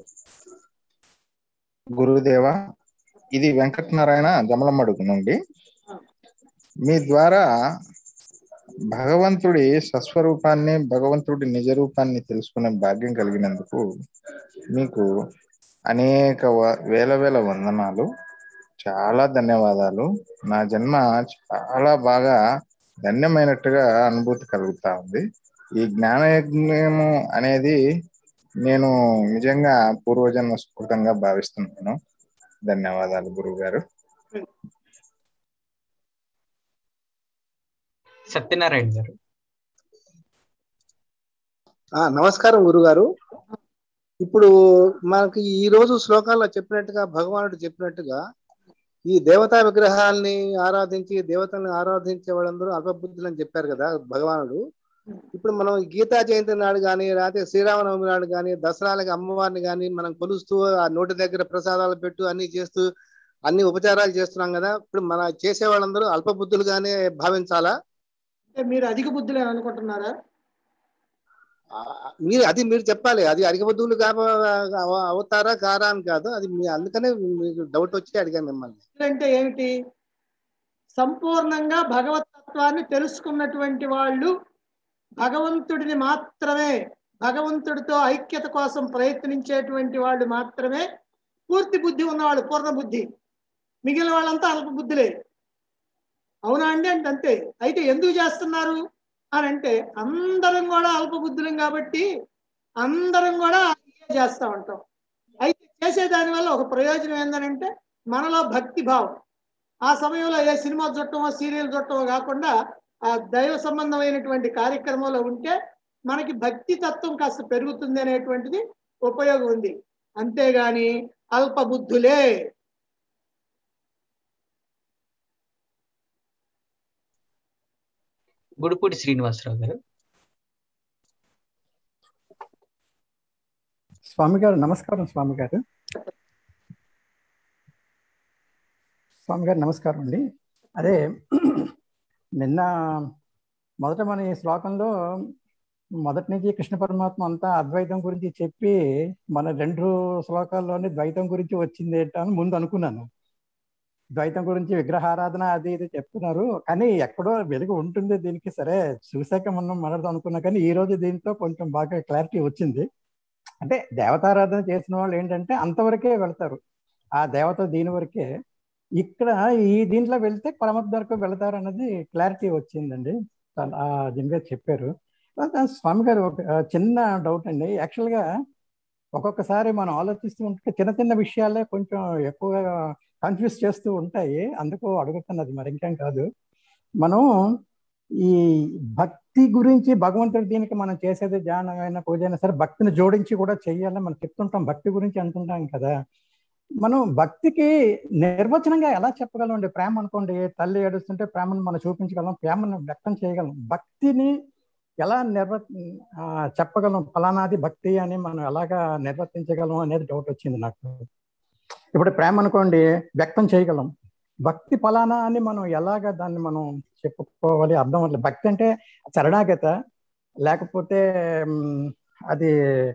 Speaker 5: గురుదేవ ఇది వెంకటనారాయణ జమలమడుగు నుండి మీ ద్వారా భగవంతుడి సస్వరూపాన్ని భగవంతుడి నిజ రూపాన్ని తెలుసుకునే భాగ్యం కలిగినందుకు మీకు అనేక వ- వేల వేల వందనాలు చాలా ధన్యవాదాలు నా జన్మ చాలా బాగా ధన్యమైనట్టుగా అనుభూతి కలుగుతా ఉంది ఈ జ్ఞానయజ్ఞము అనేది నేను నిజంగా పూర్వజన్మ స్ఫూర్తంగా భావిస్తున్నాను ధన్యవాదాలు గురువు గారు
Speaker 6: సత్యనారాయణ గారు
Speaker 7: ఆ నమస్కారం గురుగారు ఇప్పుడు మనకి ఈ రోజు శ్లోకాల్లో చెప్పినట్టుగా భగవానుడు చెప్పినట్టుగా ఈ దేవతా విగ్రహాల్ని ఆరాధించి దేవతల్ని ఆరాధించే వాళ్ళందరూ అల్పబుద్ధులు అని చెప్పారు కదా భగవానుడు ఇప్పుడు మనం గీతా జయంతి నాడు కానీ లేకపోతే శ్రీరామనవమి నాడు కానీ దసరాలకి అమ్మవారిని కానీ మనం కొలుస్తూ ఆ నోటి దగ్గర ప్రసాదాలు పెట్టు అన్ని చేస్తూ అన్ని ఉపచారాలు చేస్తున్నాం కదా ఇప్పుడు మన చేసే వాళ్ళందరూ అల్ప బుద్ధులుగానే భావించాలా
Speaker 2: అంటే మీరు అధిక బుద్ధులు అని అనుకుంటున్నారా
Speaker 7: ఆ, మీరు అది మీరు చెప్పాలి అది అధిక బుద్ధులు కా అవుతారా కారా అని కాదు అది మీ అందుకనే మీకు డౌట్ వచ్చి అడిగాను మిమ్మల్ని
Speaker 2: అంటే ఏమిటి సంపూర్ణంగా భగవతత్వాన్ని తెలుసుకున్నటువంటి వాళ్ళు భగవంతుడిని మాత్రమే భగవంతుడితో ఐక్యత కోసం ప్రయత్నించేటువంటి వాళ్ళు మాత్రమే పూర్తి బుద్ధి ఉన్నవాళ్ళు పూర్ణ బుద్ధి మిగిలిన వాళ్ళంతా అల్ప బుద్ధులే అవునా అండి అంటే అంతే అయితే ఎందుకు చేస్తున్నారు అని అంటే అందరం కూడా అల్ప బుద్ధులం కాబట్టి అందరం కూడా ఇదే చేస్తా ఉంటాం అయితే చేసే దాని వల్ల ఒక ప్రయోజనం ఏంటంటే మనలో భక్తి భావం ఆ సమయంలో ఏ సినిమా చుట్టమో సీరియల్ చుట్టమో కాకుండా ఆ దైవ సంబంధమైనటువంటి కార్యక్రమంలో ఉంటే మనకి భక్తి తత్వం కాస్త పెరుగుతుంది అనేటువంటిది ఉపయోగం ఉంది అంతేగాని అల్ప బుద్ధులే
Speaker 6: గుడిపూడి శ్రీనివాసరావు గారు
Speaker 8: స్వామి గారు నమస్కారం స్వామి గారు స్వామి గారు నమస్కారం అండి అదే నిన్న మొదట మన ఈ శ్లోకంలో మొదటి నుంచి కృష్ణ పరమాత్మ అంతా అద్వైతం గురించి చెప్పి మన రెండు శ్లోకాల్లోనే ద్వైతం గురించి వచ్చింది ఏంటో అని ముందు అనుకున్నాను ద్వైతం గురించి విగ్రహారాధన అది ఇది చెప్తున్నారు కానీ ఎక్కడో వెలుగు ఉంటుంది దీనికి సరే చూశాక మనం మనతో అనుకున్నా కానీ ఈ రోజు దీంతో కొంచెం బాగా క్లారిటీ వచ్చింది అంటే దేవతారాధన చేసిన వాళ్ళు ఏంటంటే అంతవరకే వెళ్తారు ఆ దేవత దీని వరకే ఇక్కడ ఈ దీంట్లో వెళ్తే పరమత్ వరకు వెళ్తారు అన్నది క్లారిటీ వచ్చిందండి చాలా దీనిగా చెప్పారు తర్వాత స్వామి గారు ఒక ఆ, చిన్న డౌట్ అండి యాక్చువల్గా ఒక్కొక్కసారి మనం ఆలోచిస్తూ ఉంటే చిన్న చిన్న విషయాలే కొంచెం ఎక్కువగా కన్ఫ్యూజ్ చేస్తూ ఉంటాయి అందుకు అడుగుతున్నది మరి ఇంకేం కాదు మనం ఈ భక్తి గురించి భగవంతుడి దీనికి మనం చేసేది ధ్యానమైన పూజ అయినా సరే భక్తిని జోడించి కూడా చెయ్యాలని మనం చెప్తుంటాం భక్తి గురించి అంటుంటాం కదా మనం భక్తికి నిర్వచనంగా ఎలా చెప్పగలం అండి ప్రేమ అనుకోండి తల్లి ఏడుస్తుంటే ప్రేమను మనం చూపించగలం ప్రేమను వ్యక్తం చేయగలం భక్తిని ఎలా నిర్వ ఆ, చెప్పగలం ఫలానాది భక్తి అని మనం ఎలాగా నిర్వర్తించగలం అనేది డౌట్ వచ్చింది నాకు ఇప్పుడు ప్రేమ అనుకోండి వ్యక్తం చేయగలం భక్తి ఫలానా అని మనం ఎలాగ దాన్ని మనం చెప్పుకోవాలి అర్థం అవ్వట్లేదు భక్తి అంటే శరణాగత లేకపోతే మ్, అది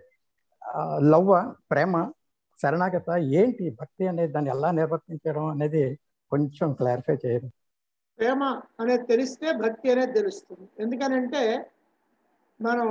Speaker 8: లవ్ ప్రేమ శరణాగత ఏంటి భక్తి అనేది దాన్ని ఎలా నిర్వర్తించడం అనేది కొంచెం క్లారిఫై చేయరు
Speaker 2: ప్రేమ అనేది తెలిస్తే భక్తి అనేది తెలుస్తుంది ఎందుకనంటే మనం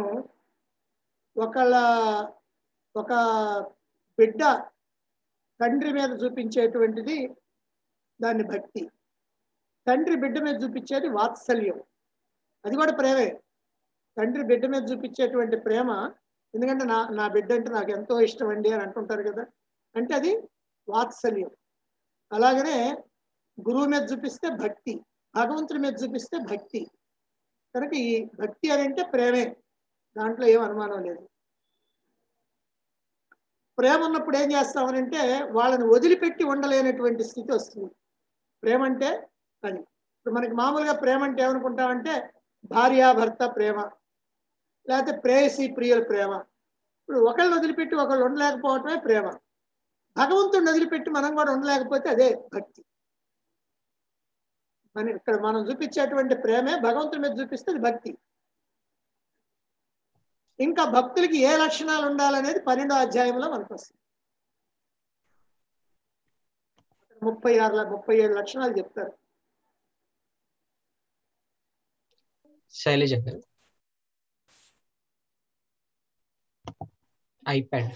Speaker 2: ఒకళ్ళ ఒక బిడ్డ తండ్రి మీద చూపించేటువంటిది దాన్ని భక్తి తండ్రి బిడ్డ మీద చూపించేది వాత్సల్యం అది కూడా ప్రేమే తండ్రి బిడ్డ మీద చూపించేటువంటి ప్రేమ ఎందుకంటే నా నా బిడ్డ అంటే నాకు ఎంతో ఇష్టం అండి అని అంటుంటారు కదా అంటే అది వాత్సల్యం అలాగనే గురువు మీద చూపిస్తే భక్తి భగవంతుడి మీద చూపిస్తే భక్తి కనుక ఈ భక్తి అని అంటే ప్రేమే దాంట్లో ఏం అనుమానం లేదు ప్రేమ ఉన్నప్పుడు ఏం చేస్తామనంటే వాళ్ళని వదిలిపెట్టి ఉండలేనటువంటి స్థితి వస్తుంది ప్రేమ అంటే అది ఇప్పుడు మనకి మామూలుగా ప్రేమ అంటే ఏమనుకుంటామంటే భార్యాభర్త ప్రేమ లేకపోతే ప్రేయసి ప్రియుల ప్రేమ ఇప్పుడు ఒకళ్ళని వదిలిపెట్టి ఒకళ్ళు ఉండలేకపోవటమే ప్రేమ భగవంతుడిని వదిలిపెట్టి మనం కూడా ఉండలేకపోతే అదే భక్తి మన ఇక్కడ మనం చూపించేటువంటి ప్రేమే భగవంతుడి మీద చూపిస్తే అది భక్తి ఇంకా భక్తులకి ఏ లక్షణాలు ఉండాలనేది పన్నెండో అధ్యాయంలో మనకు వస్తుంది ముప్పై ఆరు ముప్పై ఏడు లక్షణాలు చెప్తారు
Speaker 6: శైలజ గారు ఐప్యాడ్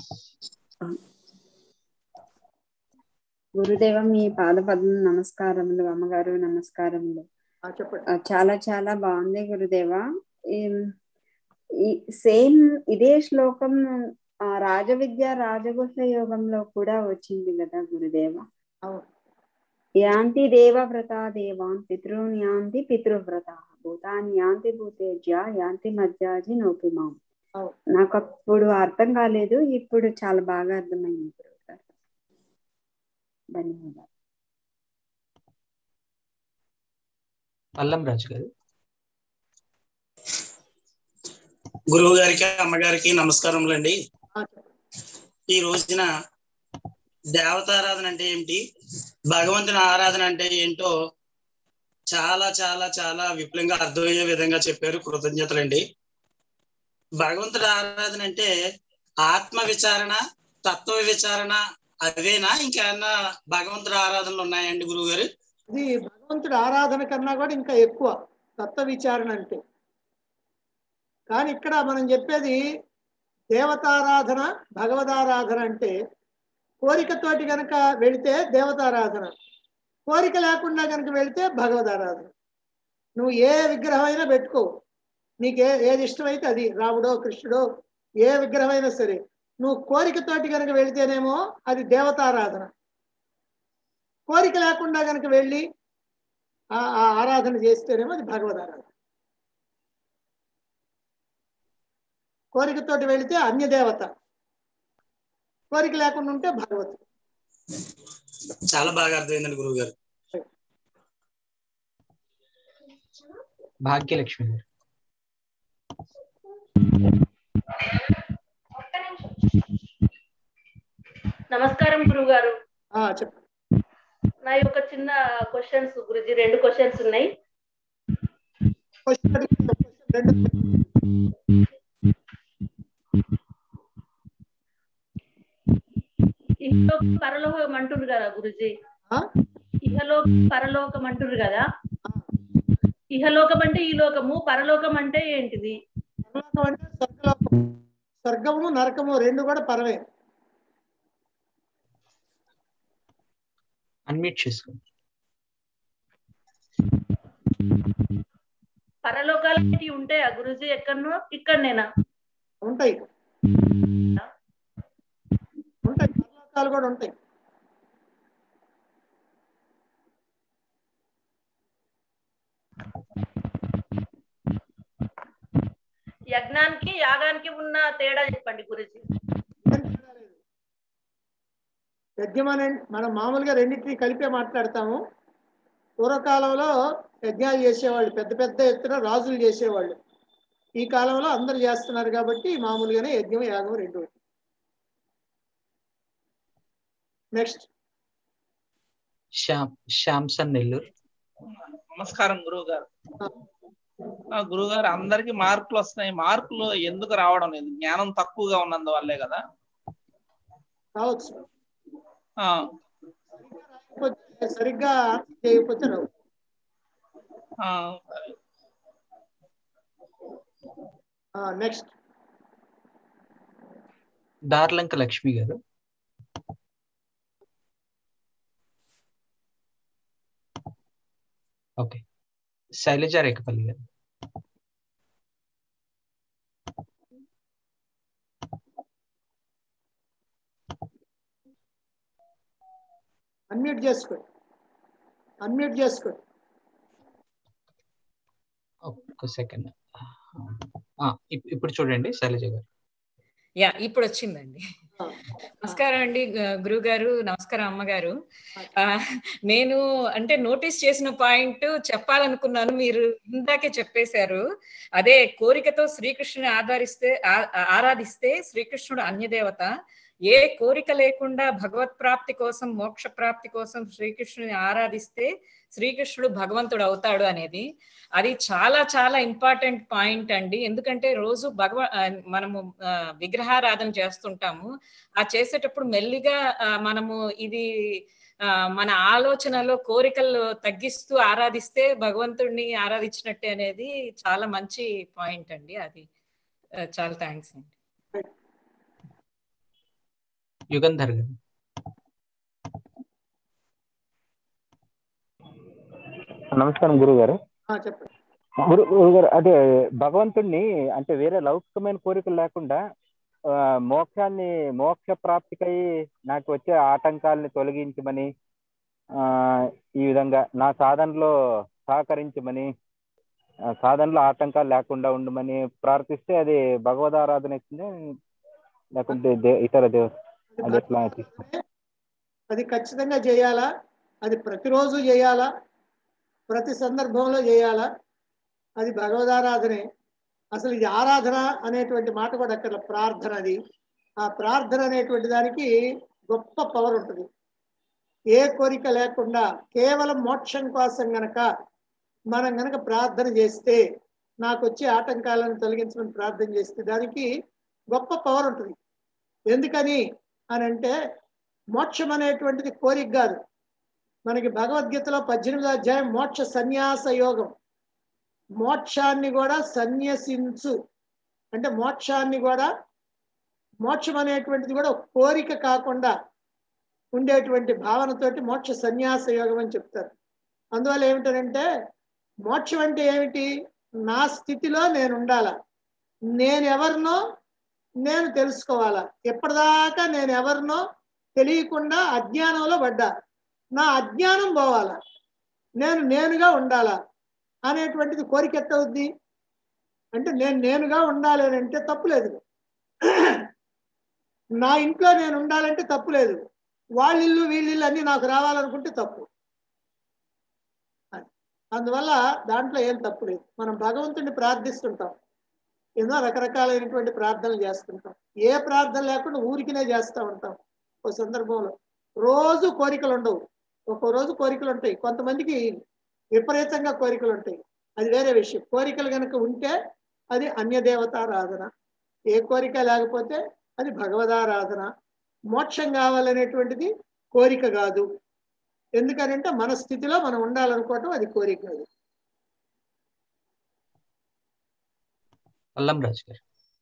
Speaker 9: గురుదేవ మీ పాద పద్మ నమస్కారములు అమ్మగారు నమస్కారములు
Speaker 2: ఆ, చెప్పండి
Speaker 9: ఆ, చాలా చాలా బాగుంది గురుదేవ ఈ- ఈ సేమ్ ఇదే శ్లోకం ఆ రాజవిద్య రాజగుహ యోగంలో కూడా వచ్చింది కదా గురుదేవ
Speaker 2: అవును
Speaker 9: యాంతి దేవవ్రత దేవాన్ పితృన్ యాంతి పితృవ్రత భూతాన్ యాంతి భూతేజ్య యాంతి మధ్యాజి నోపిమాం
Speaker 2: అవును.
Speaker 9: నాకు అప్పుడు అర్థం కాలేదు ఇప్పుడు చాలా బాగా అర్థమైంది గురువుగారు ధన్యవాదాలు
Speaker 6: పల్లం రాజు గారు
Speaker 10: గురువు గారికి అమ్మగారికి నమస్కారములండి
Speaker 2: ఆ, చెప్పండి
Speaker 10: ఈ రోజున దేవతారాధన అంటే ఏమిటి భగవంతుని ఆరాధన అంటే ఏంటో చాలా చాలా చాలా విపులంగా అర్థమయ్యే విధంగా చెప్పారు కృతజ్ఞతలండి భగవంతుడి ఆరాధన అంటే ఆత్మ విచారణ తత్వ విచారణ అవేనా ఇంకేమన్నా భగవంతుడి ఆరాధనలు ఉన్నాయండి గురువు గారు
Speaker 2: ఇది భగవంతుడి ఆరాధన కన్నా కూడా ఇంకా ఎక్కువ తత్వ విచారణ అంటే కానీ ఇక్కడ మనం చెప్పేది దేవతారాధన భగవదారాధన అంటే కోరికతోటి గనక వెళితే దేవతారాధన కోరిక లేకుండా కనుక వెళితే భగవదారాధన నువ్వు ఏ విగ్రహం అయినా పెట్టుకో నీకు ఏ ఏది ఇష్టమైతే అది రాముడో కృష్ణుడో ఏ విగ్రహం అయినా సరే నువ్వు కోరికతోటి కనుక వెళితేనేమో అది దేవతారాధన కోరిక లేకుండా కనుక వెళ్ళి ఆ ఆ ఆరాధన చేస్తేనేమో అది భగవదారాధన కోరికతోటి వెళితే అన్య దేవత కోరిక లేకుండా ఉంటే భగవత్
Speaker 10: చాలా బాగా అర్థమైందండి గురువు గారు
Speaker 6: భాగ్యలక్ష్మి గారు
Speaker 1: నమస్కారం గురువు గారు
Speaker 2: ఆ, చెప్పు
Speaker 1: నా యొక్క చిన్న క్వశ్చన్స్ గురుజీ రెండు క్వశ్చన్స్ ఉన్నాయి
Speaker 2: క్వశ్చన్ అడిగిన క్వశ్చన్ రెండు
Speaker 1: ఇహలోక పరలోకం అంటున్నారు కదా గురుజీ
Speaker 2: ఆ?
Speaker 1: ఇహలోక పరలోకం అంటున్నారు కదా ఇహలోకం అంటే ఈ లోకము పరలోకం అంటే ఏంటిది
Speaker 2: పరలోకం అంటే స్వర్గలోకం స్వర్గము నరకము రెండు కూడా పరమే
Speaker 6: అన్మ్యూట్ చేసుకోండి
Speaker 1: పరలోకాలు ఏంటి ఉంటాయా గురుజీ ఎక్కడనో ఇక్కడనేనా
Speaker 2: ఉంటాయి ఉంటాయి పరలోకాలు కూడా ఉంటాయి
Speaker 1: యజ్ఞానికి యాగానికి ఉన్న తేడా చెప్పండి గురుజీ
Speaker 2: యజ్ఞం అనే మనం మామూలుగా రెండింటిని కలిపే మాట్లాడతాము పూర్వకాలంలో యజ్ఞాలు చేసేవాళ్ళు పెద్ద పెద్ద ఎత్తున రాజులు చేసేవాళ్ళు ఈ కాలంలో అందరు చేస్తున్నారు కాబట్టి మామూలుగానే యజ్ఞం యాగం రెండు నెక్స్ట్
Speaker 6: శ్యామ్ శ్యామ్సన్ నెల్లూరు
Speaker 11: నమస్కారం గురువు గారు గురువు గారు అందరికి మార్కులు వస్తున్నాయి మార్కులు ఎందుకు రావడం లేదు జ్ఞానం తక్కువగా ఉన్నందువల్లే కదా
Speaker 2: కావచ్చు
Speaker 11: ఆ,
Speaker 2: లేకపోతే సరిగ్గా ఆన్సర్ చేయకపోతే రావు
Speaker 11: ఆ,
Speaker 2: నెక్స్ట్
Speaker 6: దార్లంక లక్ష్మి గారు ఓకే శైలజ రేఖపల్లి గారు
Speaker 2: అన్మ్యూట్ చేసుకోండి అన్మ్యూట్ చేసుకోండి
Speaker 6: ఒక్క సెకండ్ ఇప్పుడు చూడండి శైలజ గారు
Speaker 12: యా ఇప్పుడు వచ్చిందండి నమస్కారం అండి గురువు గారు నమస్కారం అమ్మగారు ఆ, నేను అంటే నోటీస్ చేసిన పాయింట్ చెప్పాలనుకున్నాను మీరు ఇందాకే చెప్పేశారు అదే కోరికతో శ్రీకృష్ణుని ఆధారిస్తే ఆ- ఆరాధిస్తే శ్రీకృష్ణుడు అన్యదేవత ఏ కోరిక లేకుండా భగవత్ ప్రాప్తి కోసం మోక్ష ప్రాప్తి కోసం శ్రీకృష్ణుని ఆరాధిస్తే శ్రీకృష్ణుడు భగవంతుడు అవుతాడు అనేది అది చాలా చాలా ఇంపార్టెంట్ పాయింట్ అండి ఎందుకంటే రోజు భగవ ఆ, మనము ఆ, విగ్రహారాధన చేస్తుంటాము ఆ చేసేటప్పుడు మెల్లిగా ఆ, మనము ఇది ఆ, మన ఆలోచనలో కోరికలు తగ్గిస్తూ ఆరాధిస్తే భగవంతుడిని ఆరాధించినట్టే అనేది చాలా మంచి పాయింట్ అండి అది ఆ, చాలా థ్యాంక్స్ అండి
Speaker 6: యుగంధర్ గారు
Speaker 13: నమస్కారం గురువు గారు
Speaker 2: ఆ, చెప్పండి
Speaker 13: గురు గురువు గారు అదే భగవంతుణ్ణి అంటే వేరే లౌకికమైన కోరికలు లేకుండా ఆ, మోక్షాన్ని మోక్ష ప్రాప్తికై నాకు వచ్చే ఆటంకాలని తొలగించమని ఆ, ఈ విధంగా నా సాధనలో సహకరించమని ఆ, సాధనలో ఆటంకాలు లేకుండా ఉండమని ప్రార్థిస్తే అది భగవదారాధన ఇస్తుంది లేకుంటే దే- ఇతర దేవ అది ఎట్లా తీసుకుంటారు?
Speaker 2: అది ఖచ్చితంగా చేయాలా అది ప్రతిరోజు చేయాలా ప్రతి సందర్భంలో చేయాలా అది భగవదారాధనే అసలు ఇది ఆరాధన అనేటువంటి మాట కూడా అక్కడ ప్రార్థన అది ఆ ప్రార్థన అనేటువంటి దానికి గొప్ప పవర్ ఉంటుంది ఏ కోరిక లేకుండా కేవలం మోక్షం కోసం గనక మనం గనక ప్రార్థన చేస్తే నాకు వచ్చే ఆటంకాలను తొలగించమని ప్రార్థన చేస్తే దానికి గొప్ప పవర్ ఉంటుంది ఎందుకని అని అంటే మోక్షం అనేటువంటిది కోరిక కాదు మనకి భగవద్గీతలో పద్దెనిమిదో అధ్యాయం మోక్ష సన్యాస యోగం మోక్షాన్ని కూడా సన్యసించు అంటే మోక్షాన్ని కూడా మోక్షం అనేటువంటిది కూడా ఒక కోరిక కాకుండా ఉండేటువంటి భావనతోటి మోక్ష సన్యాస యోగం అని చెప్తారు అందువల్ల ఏమిటంటే మోక్షం అంటే ఏమిటి నా స్థితిలో నేను ఉండాలా నేను ఎవరినో నేను తెలుసుకోవాలా ఎప్పటిదాకా నేను ఎవరినో తెలియకుండా అజ్ఞానంలో పడ్డా నా అజ్ఞానం పోవాలా నేను నేనుగా ఉండాలా అనేటువంటిది కోరిక ఎత్తవుద్ది అంటే నేను నేనుగా ఉండాలి అని అంటే తప్పులేదు నా ఇంట్లో నేను ఉండాలంటే తప్పులేదు వాళ్ళ ఇల్లు వీళ్ళ ఇల్లు అన్ని నాకు రావాలనుకుంటే తప్పు అది. అందువల్ల దాంట్లో ఏం తప్పు లేదు మనం భగవంతుడిని ప్రార్థిస్తుంటాం ఎన్నో రకరకాలైనటువంటి ప్రార్థనలు చేస్తుంటాం ఏ ప్రార్థన లేకుండా ఊరికినే చేస్తూ ఉంటాం ఒక సందర్భంలో రోజు కోరికలు ఉండవు ఒక్కో రోజు కోరికలు ఉంటాయి కొంతమందికి విపరీతంగా కోరికలు ఉంటాయి అది వేరే విషయం కోరికలు కనుక ఉంటే అది అన్యదేవతారాధన ఏ కోరిక లేకపోతే అది భగవదారాధన మోక్షం కావాలనేటువంటిది కోరిక కాదు ఎందుకనంటే మన స్థితిలో మనం ఉండాలనుకోవటం అది కోరిక కాదు
Speaker 6: అల్లం రాజు గారు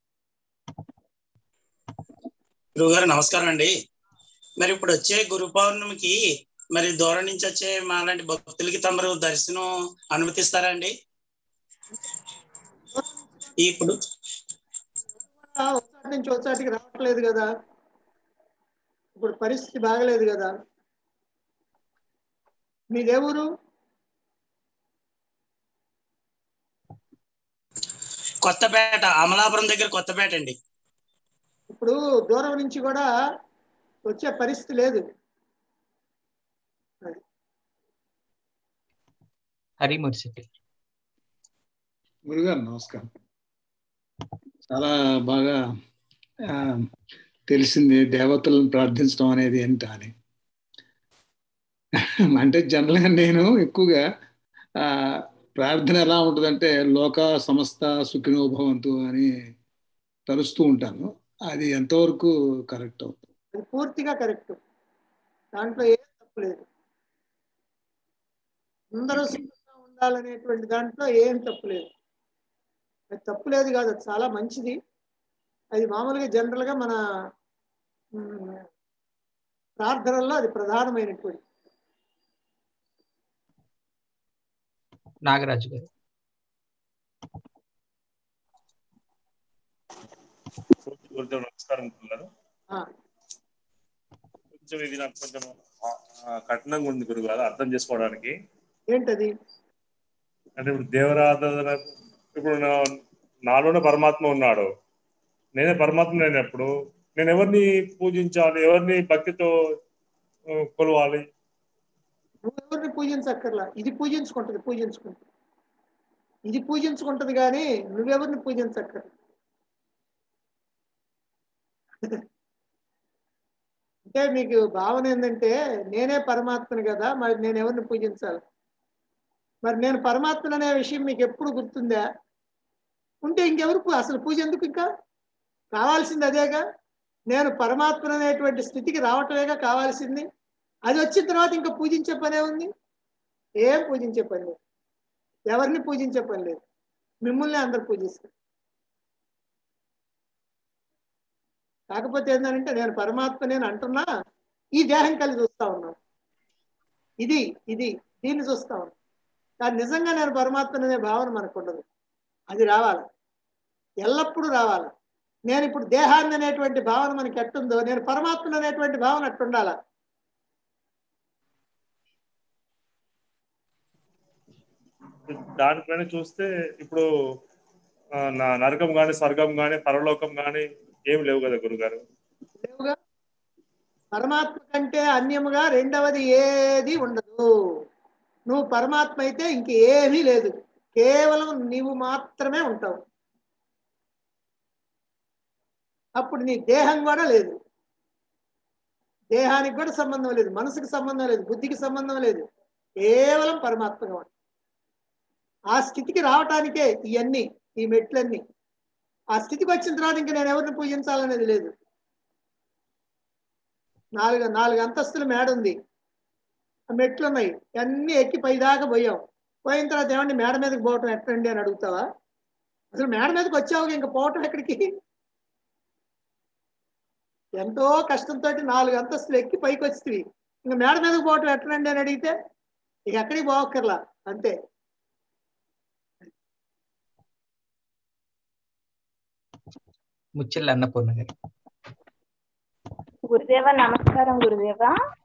Speaker 10: గురుగారు నమస్కారం అండి మరి ఇప్పుడు వచ్చే గురు పౌర్ణమికి మరి దూరం నుంచి వచ్చే మాలాంటి భక్తులకి తమరు దర్శనం అనుమతిస్తారా అండి ఇప్పుడు
Speaker 2: ఒకసారి నుంచి ఒకసారికి రావట్లేదు కదా ఇప్పుడు పరిస్థితి బాగలేదు కదా మీదేవురు
Speaker 10: కొత్తపేట అమలాపురం దగ్గర కొత్తపేట అండి
Speaker 2: ఇప్పుడు దూరం నుంచి కూడా వచ్చే పరిస్థితి లేదు
Speaker 6: హరి మురిసిటి
Speaker 14: గురుగారు నమస్కారం చాలా బాగా ఆ, తెలిసింది దేవతలను ప్రార్థించడం అనేది ఏంట అని అంటే జనరల్గా నేను ఎక్కువగా ఆ, ప్రార్థన ఎలా ఉంటుందంటే లోక సమస్త సుఖినోభవంతు అని తలుస్తూ ఉంటాను అది ఎంతవరకు కరెక్ట్ అవుతుంది
Speaker 2: అది పూర్తిగా కరెక్ట్ దాంట్లో ఏం తప్పు లేదు అందరూ సుఖంగా ఉండాలనేటువంటి దాంట్లో ఏం తప్పు లేదు అది తప్పు లేదు కాదు అది చాలా మంచిది అది మామూలుగా జనరల్ గా మన ఉమ్, ప్రార్థనల్లో అది ప్రధానమైనటువంటి
Speaker 6: నాగరాజు గారు
Speaker 15: గురుదేవ్ నమస్కారం గురుగారు
Speaker 2: ఆ,
Speaker 15: కొంచెం ఇది నాకు కొంచెం ఆ, ఆ, కఠినంగా ఉంది గురుగారు అర్థం చేసుకోవడానికి
Speaker 2: ఏంటది
Speaker 15: అంటే ఇప్పుడు దేవరాధన ఇప్పుడు నా- నాలోనే పరమాత్మ ఉన్నాడు నేనే పరమాత్మ లేనప్పుడు నేను ఎవరిని పూజించాలి ఎవరిని భక్తితో ఆ, కొలవాలి
Speaker 2: నువ్వు ఎవరిని పూజించక్కర్లా ఇది పూజించుకుంటది పూజించుకుంటుంది ఇది పూజించుకుంటది కానీ నువ్వెవరిని పూజించక్కర్లా అంటే మీకు భావన ఏంటంటే నేనే పరమాత్మని కదా మరి నేను ఎవరిని పూజించాలి మరి నేను పరమాత్మను అనే విషయం మీకు ఎప్పుడు గుర్తుందా ఉంటే ఇంకెవరు పూ- అసలు పూజ ఎందుకు ఇంకా కావాల్సింది అదేగా నేను పరమాత్మను అనేటువంటి స్థితికి రావటమేగా కావాల్సింది అది వచ్చిన తర్వాత ఇంకా పూజించే పనే ఉంది ఏం పూజించే పని లేదు ఎవరిని పూజించే పని లేదు మిమ్మల్ని అందరు పూజిస్తారు కాకపోతే ఏంటంటే నేను పరమాత్మ నేను అంటున్నా ఈ దేహం కలిసి చూస్తా ఉన్నాను ఇది ఇది దీన్ని చూస్తా ఉన్నాను కానీ నిజంగా నేను పరమాత్మ అనే భావన మనకు ఉండదు అది రావాలి ఎల్లప్పుడూ రావాలి నేను ఇప్పుడు దేహాన్ని అనేటువంటి భావన మనకి ఎట్టుందో నేను పరమాత్మ అనేటువంటి భావన అట్టుండాలా
Speaker 15: దానిపైన చూస్తే ఇప్పుడు ఆ, నా నరకం గాని స్వర్గం గాని పరలోకం గాని ఏం లేవు కదా గురుగారు
Speaker 2: లేవుగా పరమాత్మ కంటే అన్యముగా రెండవది ఏది ఉండదు నువ్వు పరమాత్మ అయితే ఇంక ఏమీ లేదు కేవలం నీవు మాత్రమే ఉంటావు అప్పుడు నీ దేహం కూడా లేదు దేహానికి కూడా సంబంధం లేదు మనసుకి సంబంధం లేదు బుద్ధికి సంబంధం లేదు కేవలం పరమాత్మగా ఉంది ఆ స్థితికి రావటానికే ఇవన్నీ ఈ మెట్లన్నీ ఆ స్థితికి వచ్చిన తర్వాత ఇంకా నేను ఎవరిని పూజించాలనేది లేదు నాలుగు నాలుగు అంతస్తుల మేడ ఉంది ఆ మెట్లు ఉన్నాయి అన్ని ఎక్కి పైదాకా పోయాం పోయిన తర్వాత ఏమండి మేడ మీదకి పోవటం ఎట్టండి అని అడుగుతావా అసలు మేడ మీదకి వచ్చావు ఇంకా పోవటం ఎక్కడికి ఎంతో కష్టంతో నాలుగు అంతస్తులు ఎక్కి పైకి వచ్చింది ఇంకా మేడ మీదకి పోవటం ఎట్టండి అని అడిగితే ఇక ఎక్కడికి పోవక్కర్లా అంతే
Speaker 6: ముచ్చెల్ల అన్నపూర్ణ గారు
Speaker 3: గురుదేవ నమస్కారం గురుదేవ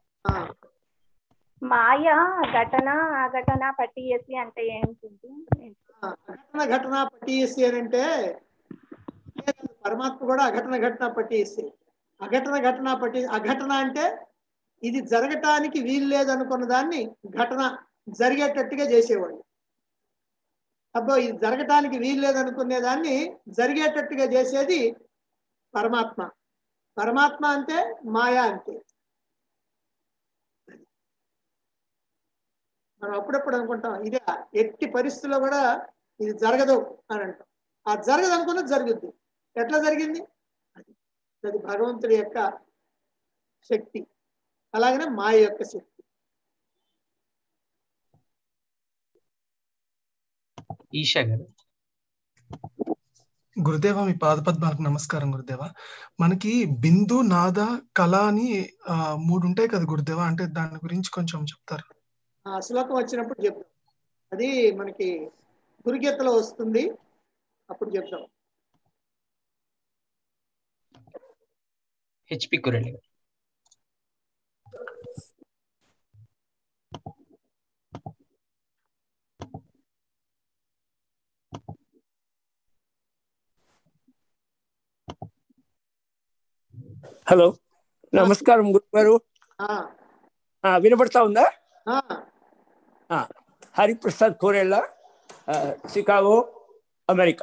Speaker 3: మాయ ఘటన ఆ ఘటన పట్టియేసి అంటే ఏంటి
Speaker 2: ఘటన ఘటన పట్టిసి అని అంటే పరమాత్మ కూడా అఘటన ఘటన పట్టిసి అఘటన ఘటన పట్టి అఘటన అంటే ఇది జరగటానికి వీలు లేదు అనుకున్న దాన్ని ఘటన జరిగేటట్టుగా చేసేవాడు అబ్బో ఇది జరగటానికి వీలు లేదు అనుకునే దాన్ని జరిగేటట్టుగా చేసేది పరమాత్మ పరమాత్మ అంటే మాయా అంటే మనం అప్పుడప్పుడు అనుకుంటాం ఇదే ఎట్టి పరిస్థితుల్లో కూడా ఇది జరగదు అని అంటాం ఆ జరగదు అనుకున్నది జరుగుద్ది ఎట్లా జరిగింది అది అది భగవంతుడి యొక్క శక్తి అలాగనే మాయ యొక్క శక్తి
Speaker 6: ఈషా గారు
Speaker 16: గురుదేవ మీ పాదపద్మాలకు నమస్కారం గురుదేవ మనకి బిందు నాద కళ అని ఆ, మూడు ఉంటాయి కదా గురుదేవ అంటే దాని గురించి కొంచెం చెప్తారు
Speaker 2: ఆ శ్లోకం వచ్చినప్పుడు చెప్తాం అది మనకి గురుగీతలో వస్తుంది అప్పుడు చెప్తాం
Speaker 6: హెచ్పి కురళి గారు
Speaker 17: హలో నమస్కారం గురుగారు
Speaker 2: ఆ,
Speaker 17: ఆ, వినపడతా ఉందా
Speaker 2: ఆ,
Speaker 17: ఆ, హరిప్రసాద్ కోరేళ్ళ ఆ, చికాగో అమెరికా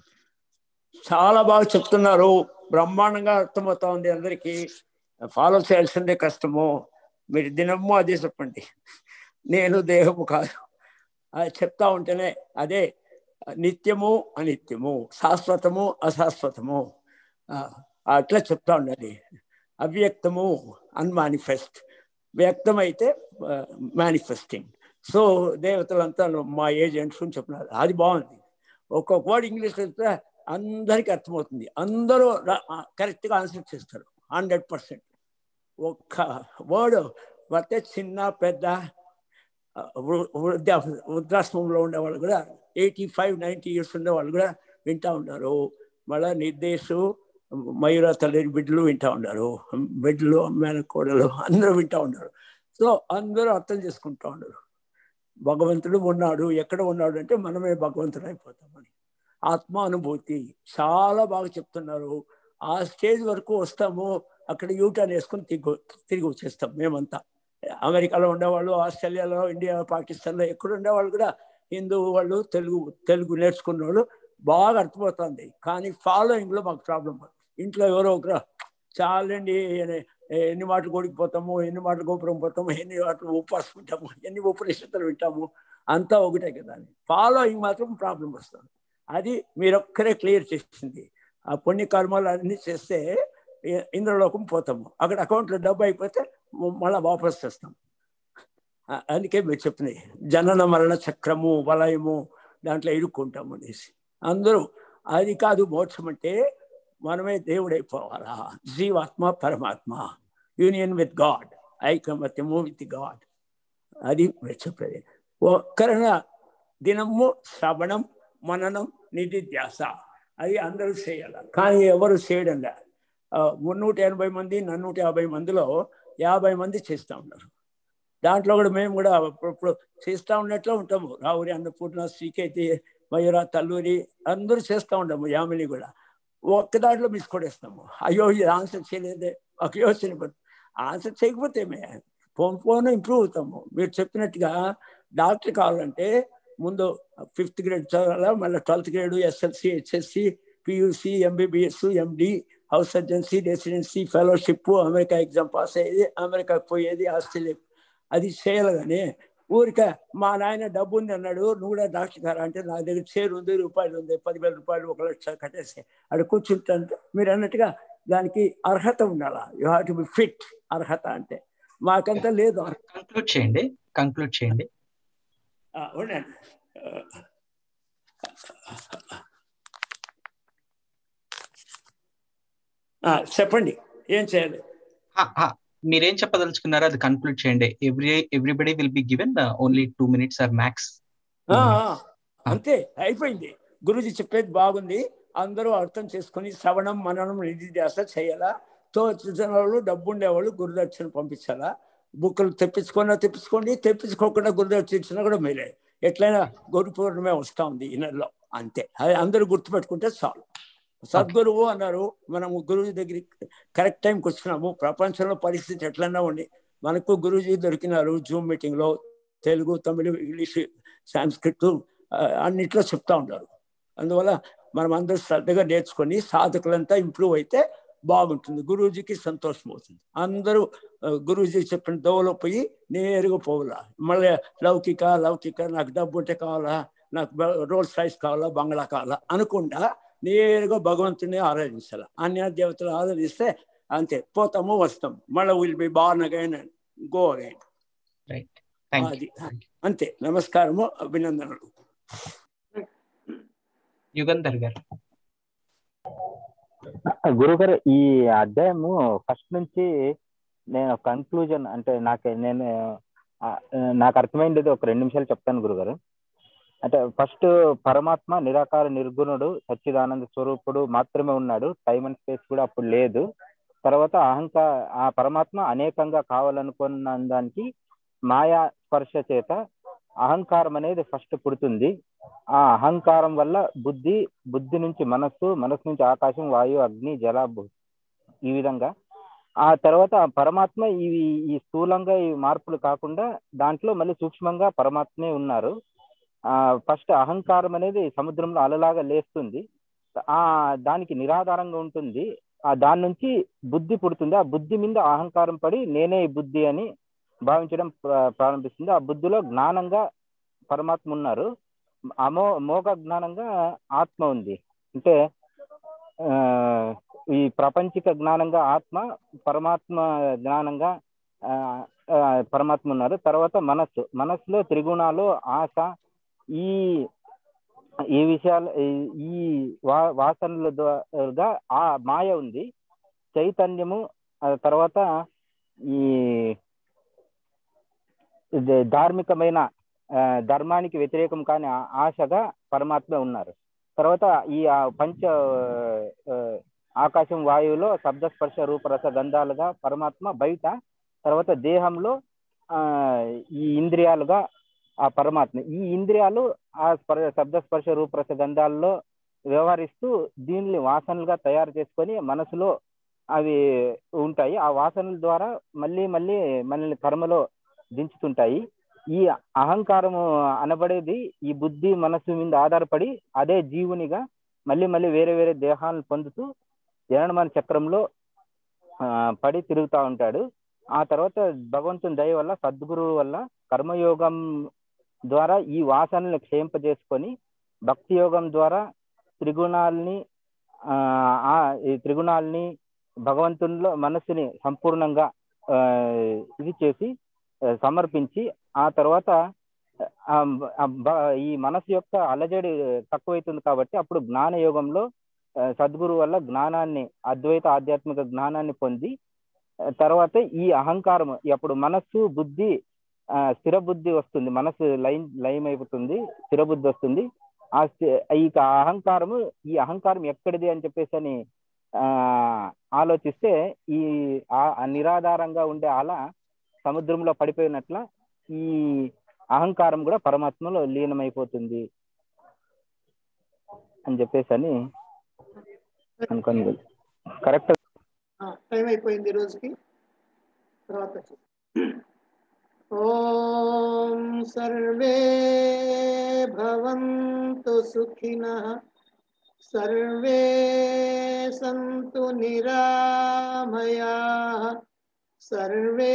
Speaker 17: చాలా బాగా చెప్తున్నారు బ్రహ్మాండంగా అర్థమవుతా ఉంది అందరికీ ఫాలో చేయాల్సిందే కష్టము మీరు దినము అదే చెప్పండి నేను దేహము కాదు అది చెప్తా ఉంటేనే అదే నిత్యము అనిత్యము శాశ్వతము అశాశ్వతము ఆ, అట్లా చెప్తా ఉండాలి అవ్యక్తము అన్మానిఫెస్ట్ వ్యక్తమైతే మేనిఫెస్టింగ్ సో దేవతలంతా మా ఏజెంట్స్ అని చెప్పినారు అది బాగుంది ఒక్కొక్క వర్డ్ ఇంగ్లీష్ చెప్తే అందరికీ అర్థమవుతుంది అందరూ కరెక్ట్గా ఆన్సర్ చేస్తారు హండ్రెడ్ పర్సెంట్ ఒక్క వర్డ్ పడితే చిన్న పెద్ద ఆ, వృ- వృద్ధా వృద్ధాశ్రమంలో ఉండేవాళ్ళు కూడా ఎయిటీ ఫైవ్ నైంటీ ఇయర్స్ ఉండేవాళ్ళు కూడా వింటా ఉన్నారు మళ్ళా నిర్దేశు మయూర తల్లి బిడ్డలు వింటా ఉన్నారు బిడ్డలు మేనకోడలు అందరూ వింటా ఉన్నారు సో అందరూ అర్థం చేసుకుంటా ఉన్నారు భగవంతుడు ఉన్నాడు ఎక్కడ ఉన్నాడు అంటే మనమే భగవంతుడు అయిపోతామని ఆత్మానుభూతి చాలా బాగా చెప్తున్నారు ఆ స్టేజ్ వరకు వస్తాము అక్కడ యూటర్న్ వేసుకొని తిరిగి తిరిగి వచ్చేస్తాం మేమంతా అమెరికాలో ఉండేవాళ్ళు ఆస్ట్రేలియాలో ఇండియా పాకిస్తాన్లో ఎక్కడ ఉండేవాళ్ళు కూడా హిందూ వాళ్ళు తెలుగు తెలుగు నేర్చుకున్న వాళ్ళు బాగా అర్థమవుతుంది కానీ ఫాలోయింగ్లో మాకు ప్రాబ్లం ఇంట్లో ఎవరో ఒకరు చాలండి ఎన్ని- ఎన్ని మాటలు కొడికిపోతాము ఎన్ని మాటలు గోపురం పోతాము ఎన్ని మాటలు ఉపవాసం ఉంటాము ఎన్ని ఉపనిషత్తులు వింటాము అంతా ఒకటే కదా అని ఫాలోయింగ్ మాత్రం ప్రాబ్లం వస్తుంది అది మీరొక్కరే క్లియర్ చేసింది ఆ పుణ్య కర్మాలు అన్ని చేస్తే ఇ- ఇంద్రలోకం పోతాము అక్కడ అకౌంట్లో డబ్బు అయిపోతే మ- మళ్ళా వాపస్ తెస్తాం ఆ- అందుకే మీరు చెప్పినాయి జనన మరణ చక్రము వలయము దాంట్లో ఇరుక్కుంటాము అనేసి అందరూ అది కాదు మోక్షం అంటే మనమే దేవుడైపోవాలా జీవాత్మ పరమాత్మ యూనియన్ విత్ గాడ్ ఐకమత్యము విత్ గాడ్ అది మీరు చెప్పేది ఒక్కరైనా దినము శ్రవణం మననం నిధిధ్యాస అది అందరూ చేయాలి కానీ ఎవరు చేయడం లే. ఆ, మున్నూట ఎనభై మంది నన్నూట యాభై మందిలో యాభై మంది చేస్తూ ఉన్నారు దాంట్లో కూడా మేము కూడా అప్పుడప్పుడు చేస్తూ ఉన్నట్లు ఉంటాము రావురి అన్నపూర్ణ శ్రీకేతి మయూర తల్లూరి అందరూ చేస్తూ ఉంటాము యామిని కూడా ఒక్క దాంట్లో మిస్ కొడేస్తాము అయ్యో ఇది ఆన్సర్ చేయలేదే ఒక యోచన ఆన్సర్ చేయకపోతే మే పోను పోను ఇంప్రూవ్ అవుతాము మీరు చెప్పినట్టుగా డాక్టర్ కావాలంటే ముందు ఫిఫ్త్ గ్రేడ్ చదవాలా మళ్ళీ twelfth grade SSLC HSC PUC MBBS MD house surgency residency fellowship America exam pass అయ్యేది అమెరికాకు పోయేది ఆస్ట్రేలియా అది చేయాలి కానీ ఊరికే మా నాయన డబ్బు ఉంది అన్నాడు నువ్వు కూడా డాక్టర్ గారు అంటే నా దగ్గర షేర్ ఉంది రూపాయలు ఉంది పదివేల రూపాయలు ఒక లక్ష కట్టేసి అక్కడ కూర్చుంటే మీరు అన్నట్టుగా దానికి అర్హత ఉండాలా you have to be fit అర్హత అంటే మాకంతా లేదు
Speaker 6: కంక్లూడ్ చేయండి కంక్లూడ్ చేయండి
Speaker 17: ఆ, ఉండండి ఆ, చెప్పండి ఏం చేయాలి
Speaker 6: ఆ, ఆ, మీరేం చెప్పదలుచుకున్నారో అది కంక్లూడ్ చేయండి every everybody will be given only two minutes or max
Speaker 17: ఆ, ఆ, అంతే అయిపోయింది గురుజీ చెప్పేది బాగుంది అందరూ అర్థం చేసుకుని శ్రవణం మననం నిధిధ్యాస చేయాలా తో వచ్చిన వాళ్ళు డబ్బు ఉండేవాళ్ళు గురుదక్షిణ పంపించాలా బుక్కులు తెప్పించుకున్నా తెప్పించుకోండి తెప్పించుకోకుండా గురుదక్షిణ ఇచ్చినా కూడా మీరే ఎట్లయినా గురు పూర్ణమే వస్తూ ఉంది ఈ నెలలో అంతే అది అందరూ గుర్తుపెట్టుకుంటే చాలు సద్గురువు అన్నారు మనం గురువు దగ్గరికి కరెక్ట్ టైంకి వచ్చినాము ప్రపంచంలో పరిస్థితి ఎట్లన్నా ఉండి మనకు గురుజీ దొరికినారు జూమ్ మీటింగ్లో తెలుగు తమిళ ఇంగ్లీష్ సాంస్క్రిట్ ఆ, అన్నిట్లో చెప్తా ఉంటారు అందువల్ల మనం అందరూ శ్రద్ధగా నేర్చుకొని సాధకులంతా ఇంప్రూవ్ అయితే బాగుంటుంది గురూజీకి సంతోషం అవుతుంది అందరూ ఆ, గురూజీ చెప్పిన దోవలో పోయి నేరుగా పోవాలా మళ్ళీ లౌకిక లౌకిక నాకు డబ్బు ఉంటే కావాలా నాకు రోల్స్ రైస్ కావాలా బంగ్లా కావాలా అనుకుండా నేరుగా భగవంతుని ఆరాధించాలి అన్య దేవతలు ఆరాధిస్తే అంతే పోతాము వస్తాము మళ్ళీ will be born again go again
Speaker 6: right
Speaker 17: అది అంతే నమస్కారము అభినందనలు
Speaker 6: యుగంధర్ గారు
Speaker 13: గురుగారు ఈ అధ్యాయము ఫస్ట్ నుంచి నేను కన్క్లూజన్ అంటే నాకు నేను ఆ, నాకు అర్థమైంది ఒక రెండు నిమిషాలు చెప్తాను గురుగారు అంటే ఫస్ట్ పరమాత్మ నిరాకార నిర్గుణుడు సచ్చిదానంద స్వరూపుడు మాత్రమే ఉన్నాడు టైం అండ్ స్పేస్ కూడా అప్పుడు లేదు తర్వాత అహంకార ఆ పరమాత్మ అనేకంగా కావాలనుకున్న దానికి మాయా స్పర్శ చేత అహంకారం అనేది ఫస్ట్ పుడుతుంది ఆ అహంకారం వల్ల బుద్ధి బుద్ధి నుంచి మనస్సు మనస్సు నుంచి ఆకాశం వాయు అగ్ని జల భూ- ఈ విధంగా ఆ తర్వాత ఆ పరమాత్మ ఇవి ఈ స్థూలంగా ఈ మార్పులు కాకుండా దాంట్లో మళ్ళీ సూక్ష్మంగా పరమాత్మే ఉన్నారు ఆ ఫస్ట్ అహంకారం అనేది సముద్రంలో అలలాగా లేస్తుంది ఆ దానికి నిరాధారంగా ఉంటుంది ఆ దాని నుంచి బుద్ధి పుడుతుంది ఆ బుద్ధి మీద అహంకారం పడి నేనే ఈ బుద్ధి అని భావించడం ప్ర- ప్రారంభిస్తుంది ఆ బుద్ధిలో జ్ఞానంగా పరమాత్మ ఉన్నారు అమో మోగ జ్ఞానంగా ఆత్మ ఉంది అంటే ఆ ఈ ప్రపంచిక జ్ఞానంగా ఆత్మ పరమాత్మ జ్ఞానంగా ఆ, ఆ, పరమాత్మ ఉన్నారు తర్వాత మనస్సు మనస్సులో త్రిగుణాలు ఆశ ఈ ఈ విషయాలు ఈ- ఈ వా వాసనల ద్వారా ఆ మాయ ఉంది చైతన్యము ఆ తర్వాత ఈ ఇది ధార్మికమైన ఆ, ధర్మానికి వ్యతిరేకం కాని ఆ- ఆశగా పరమాత్మ ఉన్నారు తర్వాత ఈ ఆ పంచ ఆ, ఆకాశం వాయువులో శబ్ద స్పర్శ రూపరస గంధాలుగా పరమాత్మ బయట తర్వాత దేహంలో ఆ ఈ ఇంద్రియాలుగా ఆ పరమాత్మ ఈ ఇంద్రియాలు ఆ స్పర్ శబ్ద స్పర్శ రూపరస గంధాల్లో వ్యవహరిస్తూ దీనిని వాసనలుగా తయారు చేసుకొని మనసులో అవి ఉంటాయి ఆ వాసనల ద్వారా మళ్ళీ మళ్ళీ మనల్ని కర్మలో దించుతుంటాయి ఈ అహంకారము అనబడేది ఈ బుద్ధి మనస్సు మీద ఆధారపడి అదే జీవునిగా మళ్ళీ మళ్ళీ వేరే వేరే దేహాలను పొందుతూ జననమన చక్రంలో ఆ, పడి తిరుగుతూ ఉంటాడు ఆ తర్వాత భగవంతుని దయ వల్ల సద్గురువు వల్ల కర్మయోగం ద్వారా ఈ వాసనలను క్షయింపజేసుకొని భక్తి యోగం ద్వారా త్రిగుణాలని ఆ ఆ ఈ త్రిగుణాలని భగవంతునిలో మనస్సుని సంపూర్ణంగా ఆ, ఇది చేసి ఆ, సమర్పించి ఆ తర్వాత ఆ, ఆ, బ- ఈ మనసు యొక్క అలజడి తక్కువైతుంది కాబట్టి అప్పుడు జ్ఞాన యోగంలో ఆ, సద్గురు వల్ల జ్ఞానాన్ని అద్వైత ఆధ్యాత్మిక జ్ఞానాన్ని పొంది ఆ, తర్వాత ఈ అహంకారం అప్పుడు మనస్సు బుద్ధి ఆ, స్థిర బుద్ధి వస్తుంది మనసు లయం లయం అయిపోతుంది స్థిర బుద్ధి వస్తుంది ఆ స్థి- ఈ అహంకారము ఈ అహంకారం ఎక్కడిది అని చెప్పేసి అని ఆ ఆలోచిస్తే ఈ ఆ- ఆ నిరాధారంగా ఉండే అల సముద్రంలో పడిపోయినట్ల ఈ అహంకారం కూడా పరమాత్మలో లీనమైపోతుంది అని చెప్పేసి అని అనుకోని కరెక్ట్
Speaker 2: టైం అయిపోయింది ఈ రోజుకి తర్వాత చూ- ఓం సర్వే భవంతు సుఖినః सर्वे सन्तु निरामयाः सर्वे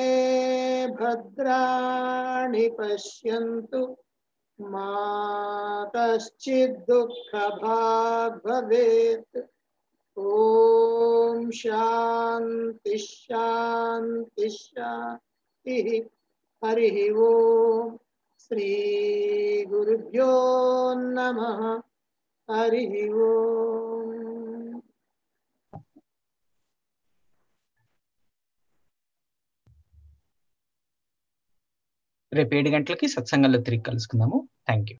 Speaker 2: भद्राणि पश्यन्तु मा कश्चित् दुःखभाग् भवेत् ॐ शान्ति शान्ति शान्तिः हरिः ॐ श्रीगुरुभ्यो नमः हरिः ॐ
Speaker 6: రేపు ఏడు గంటలకి సత్సంగంలో తిరిగి కలుసుకుందాము థ్యాంక్ యూ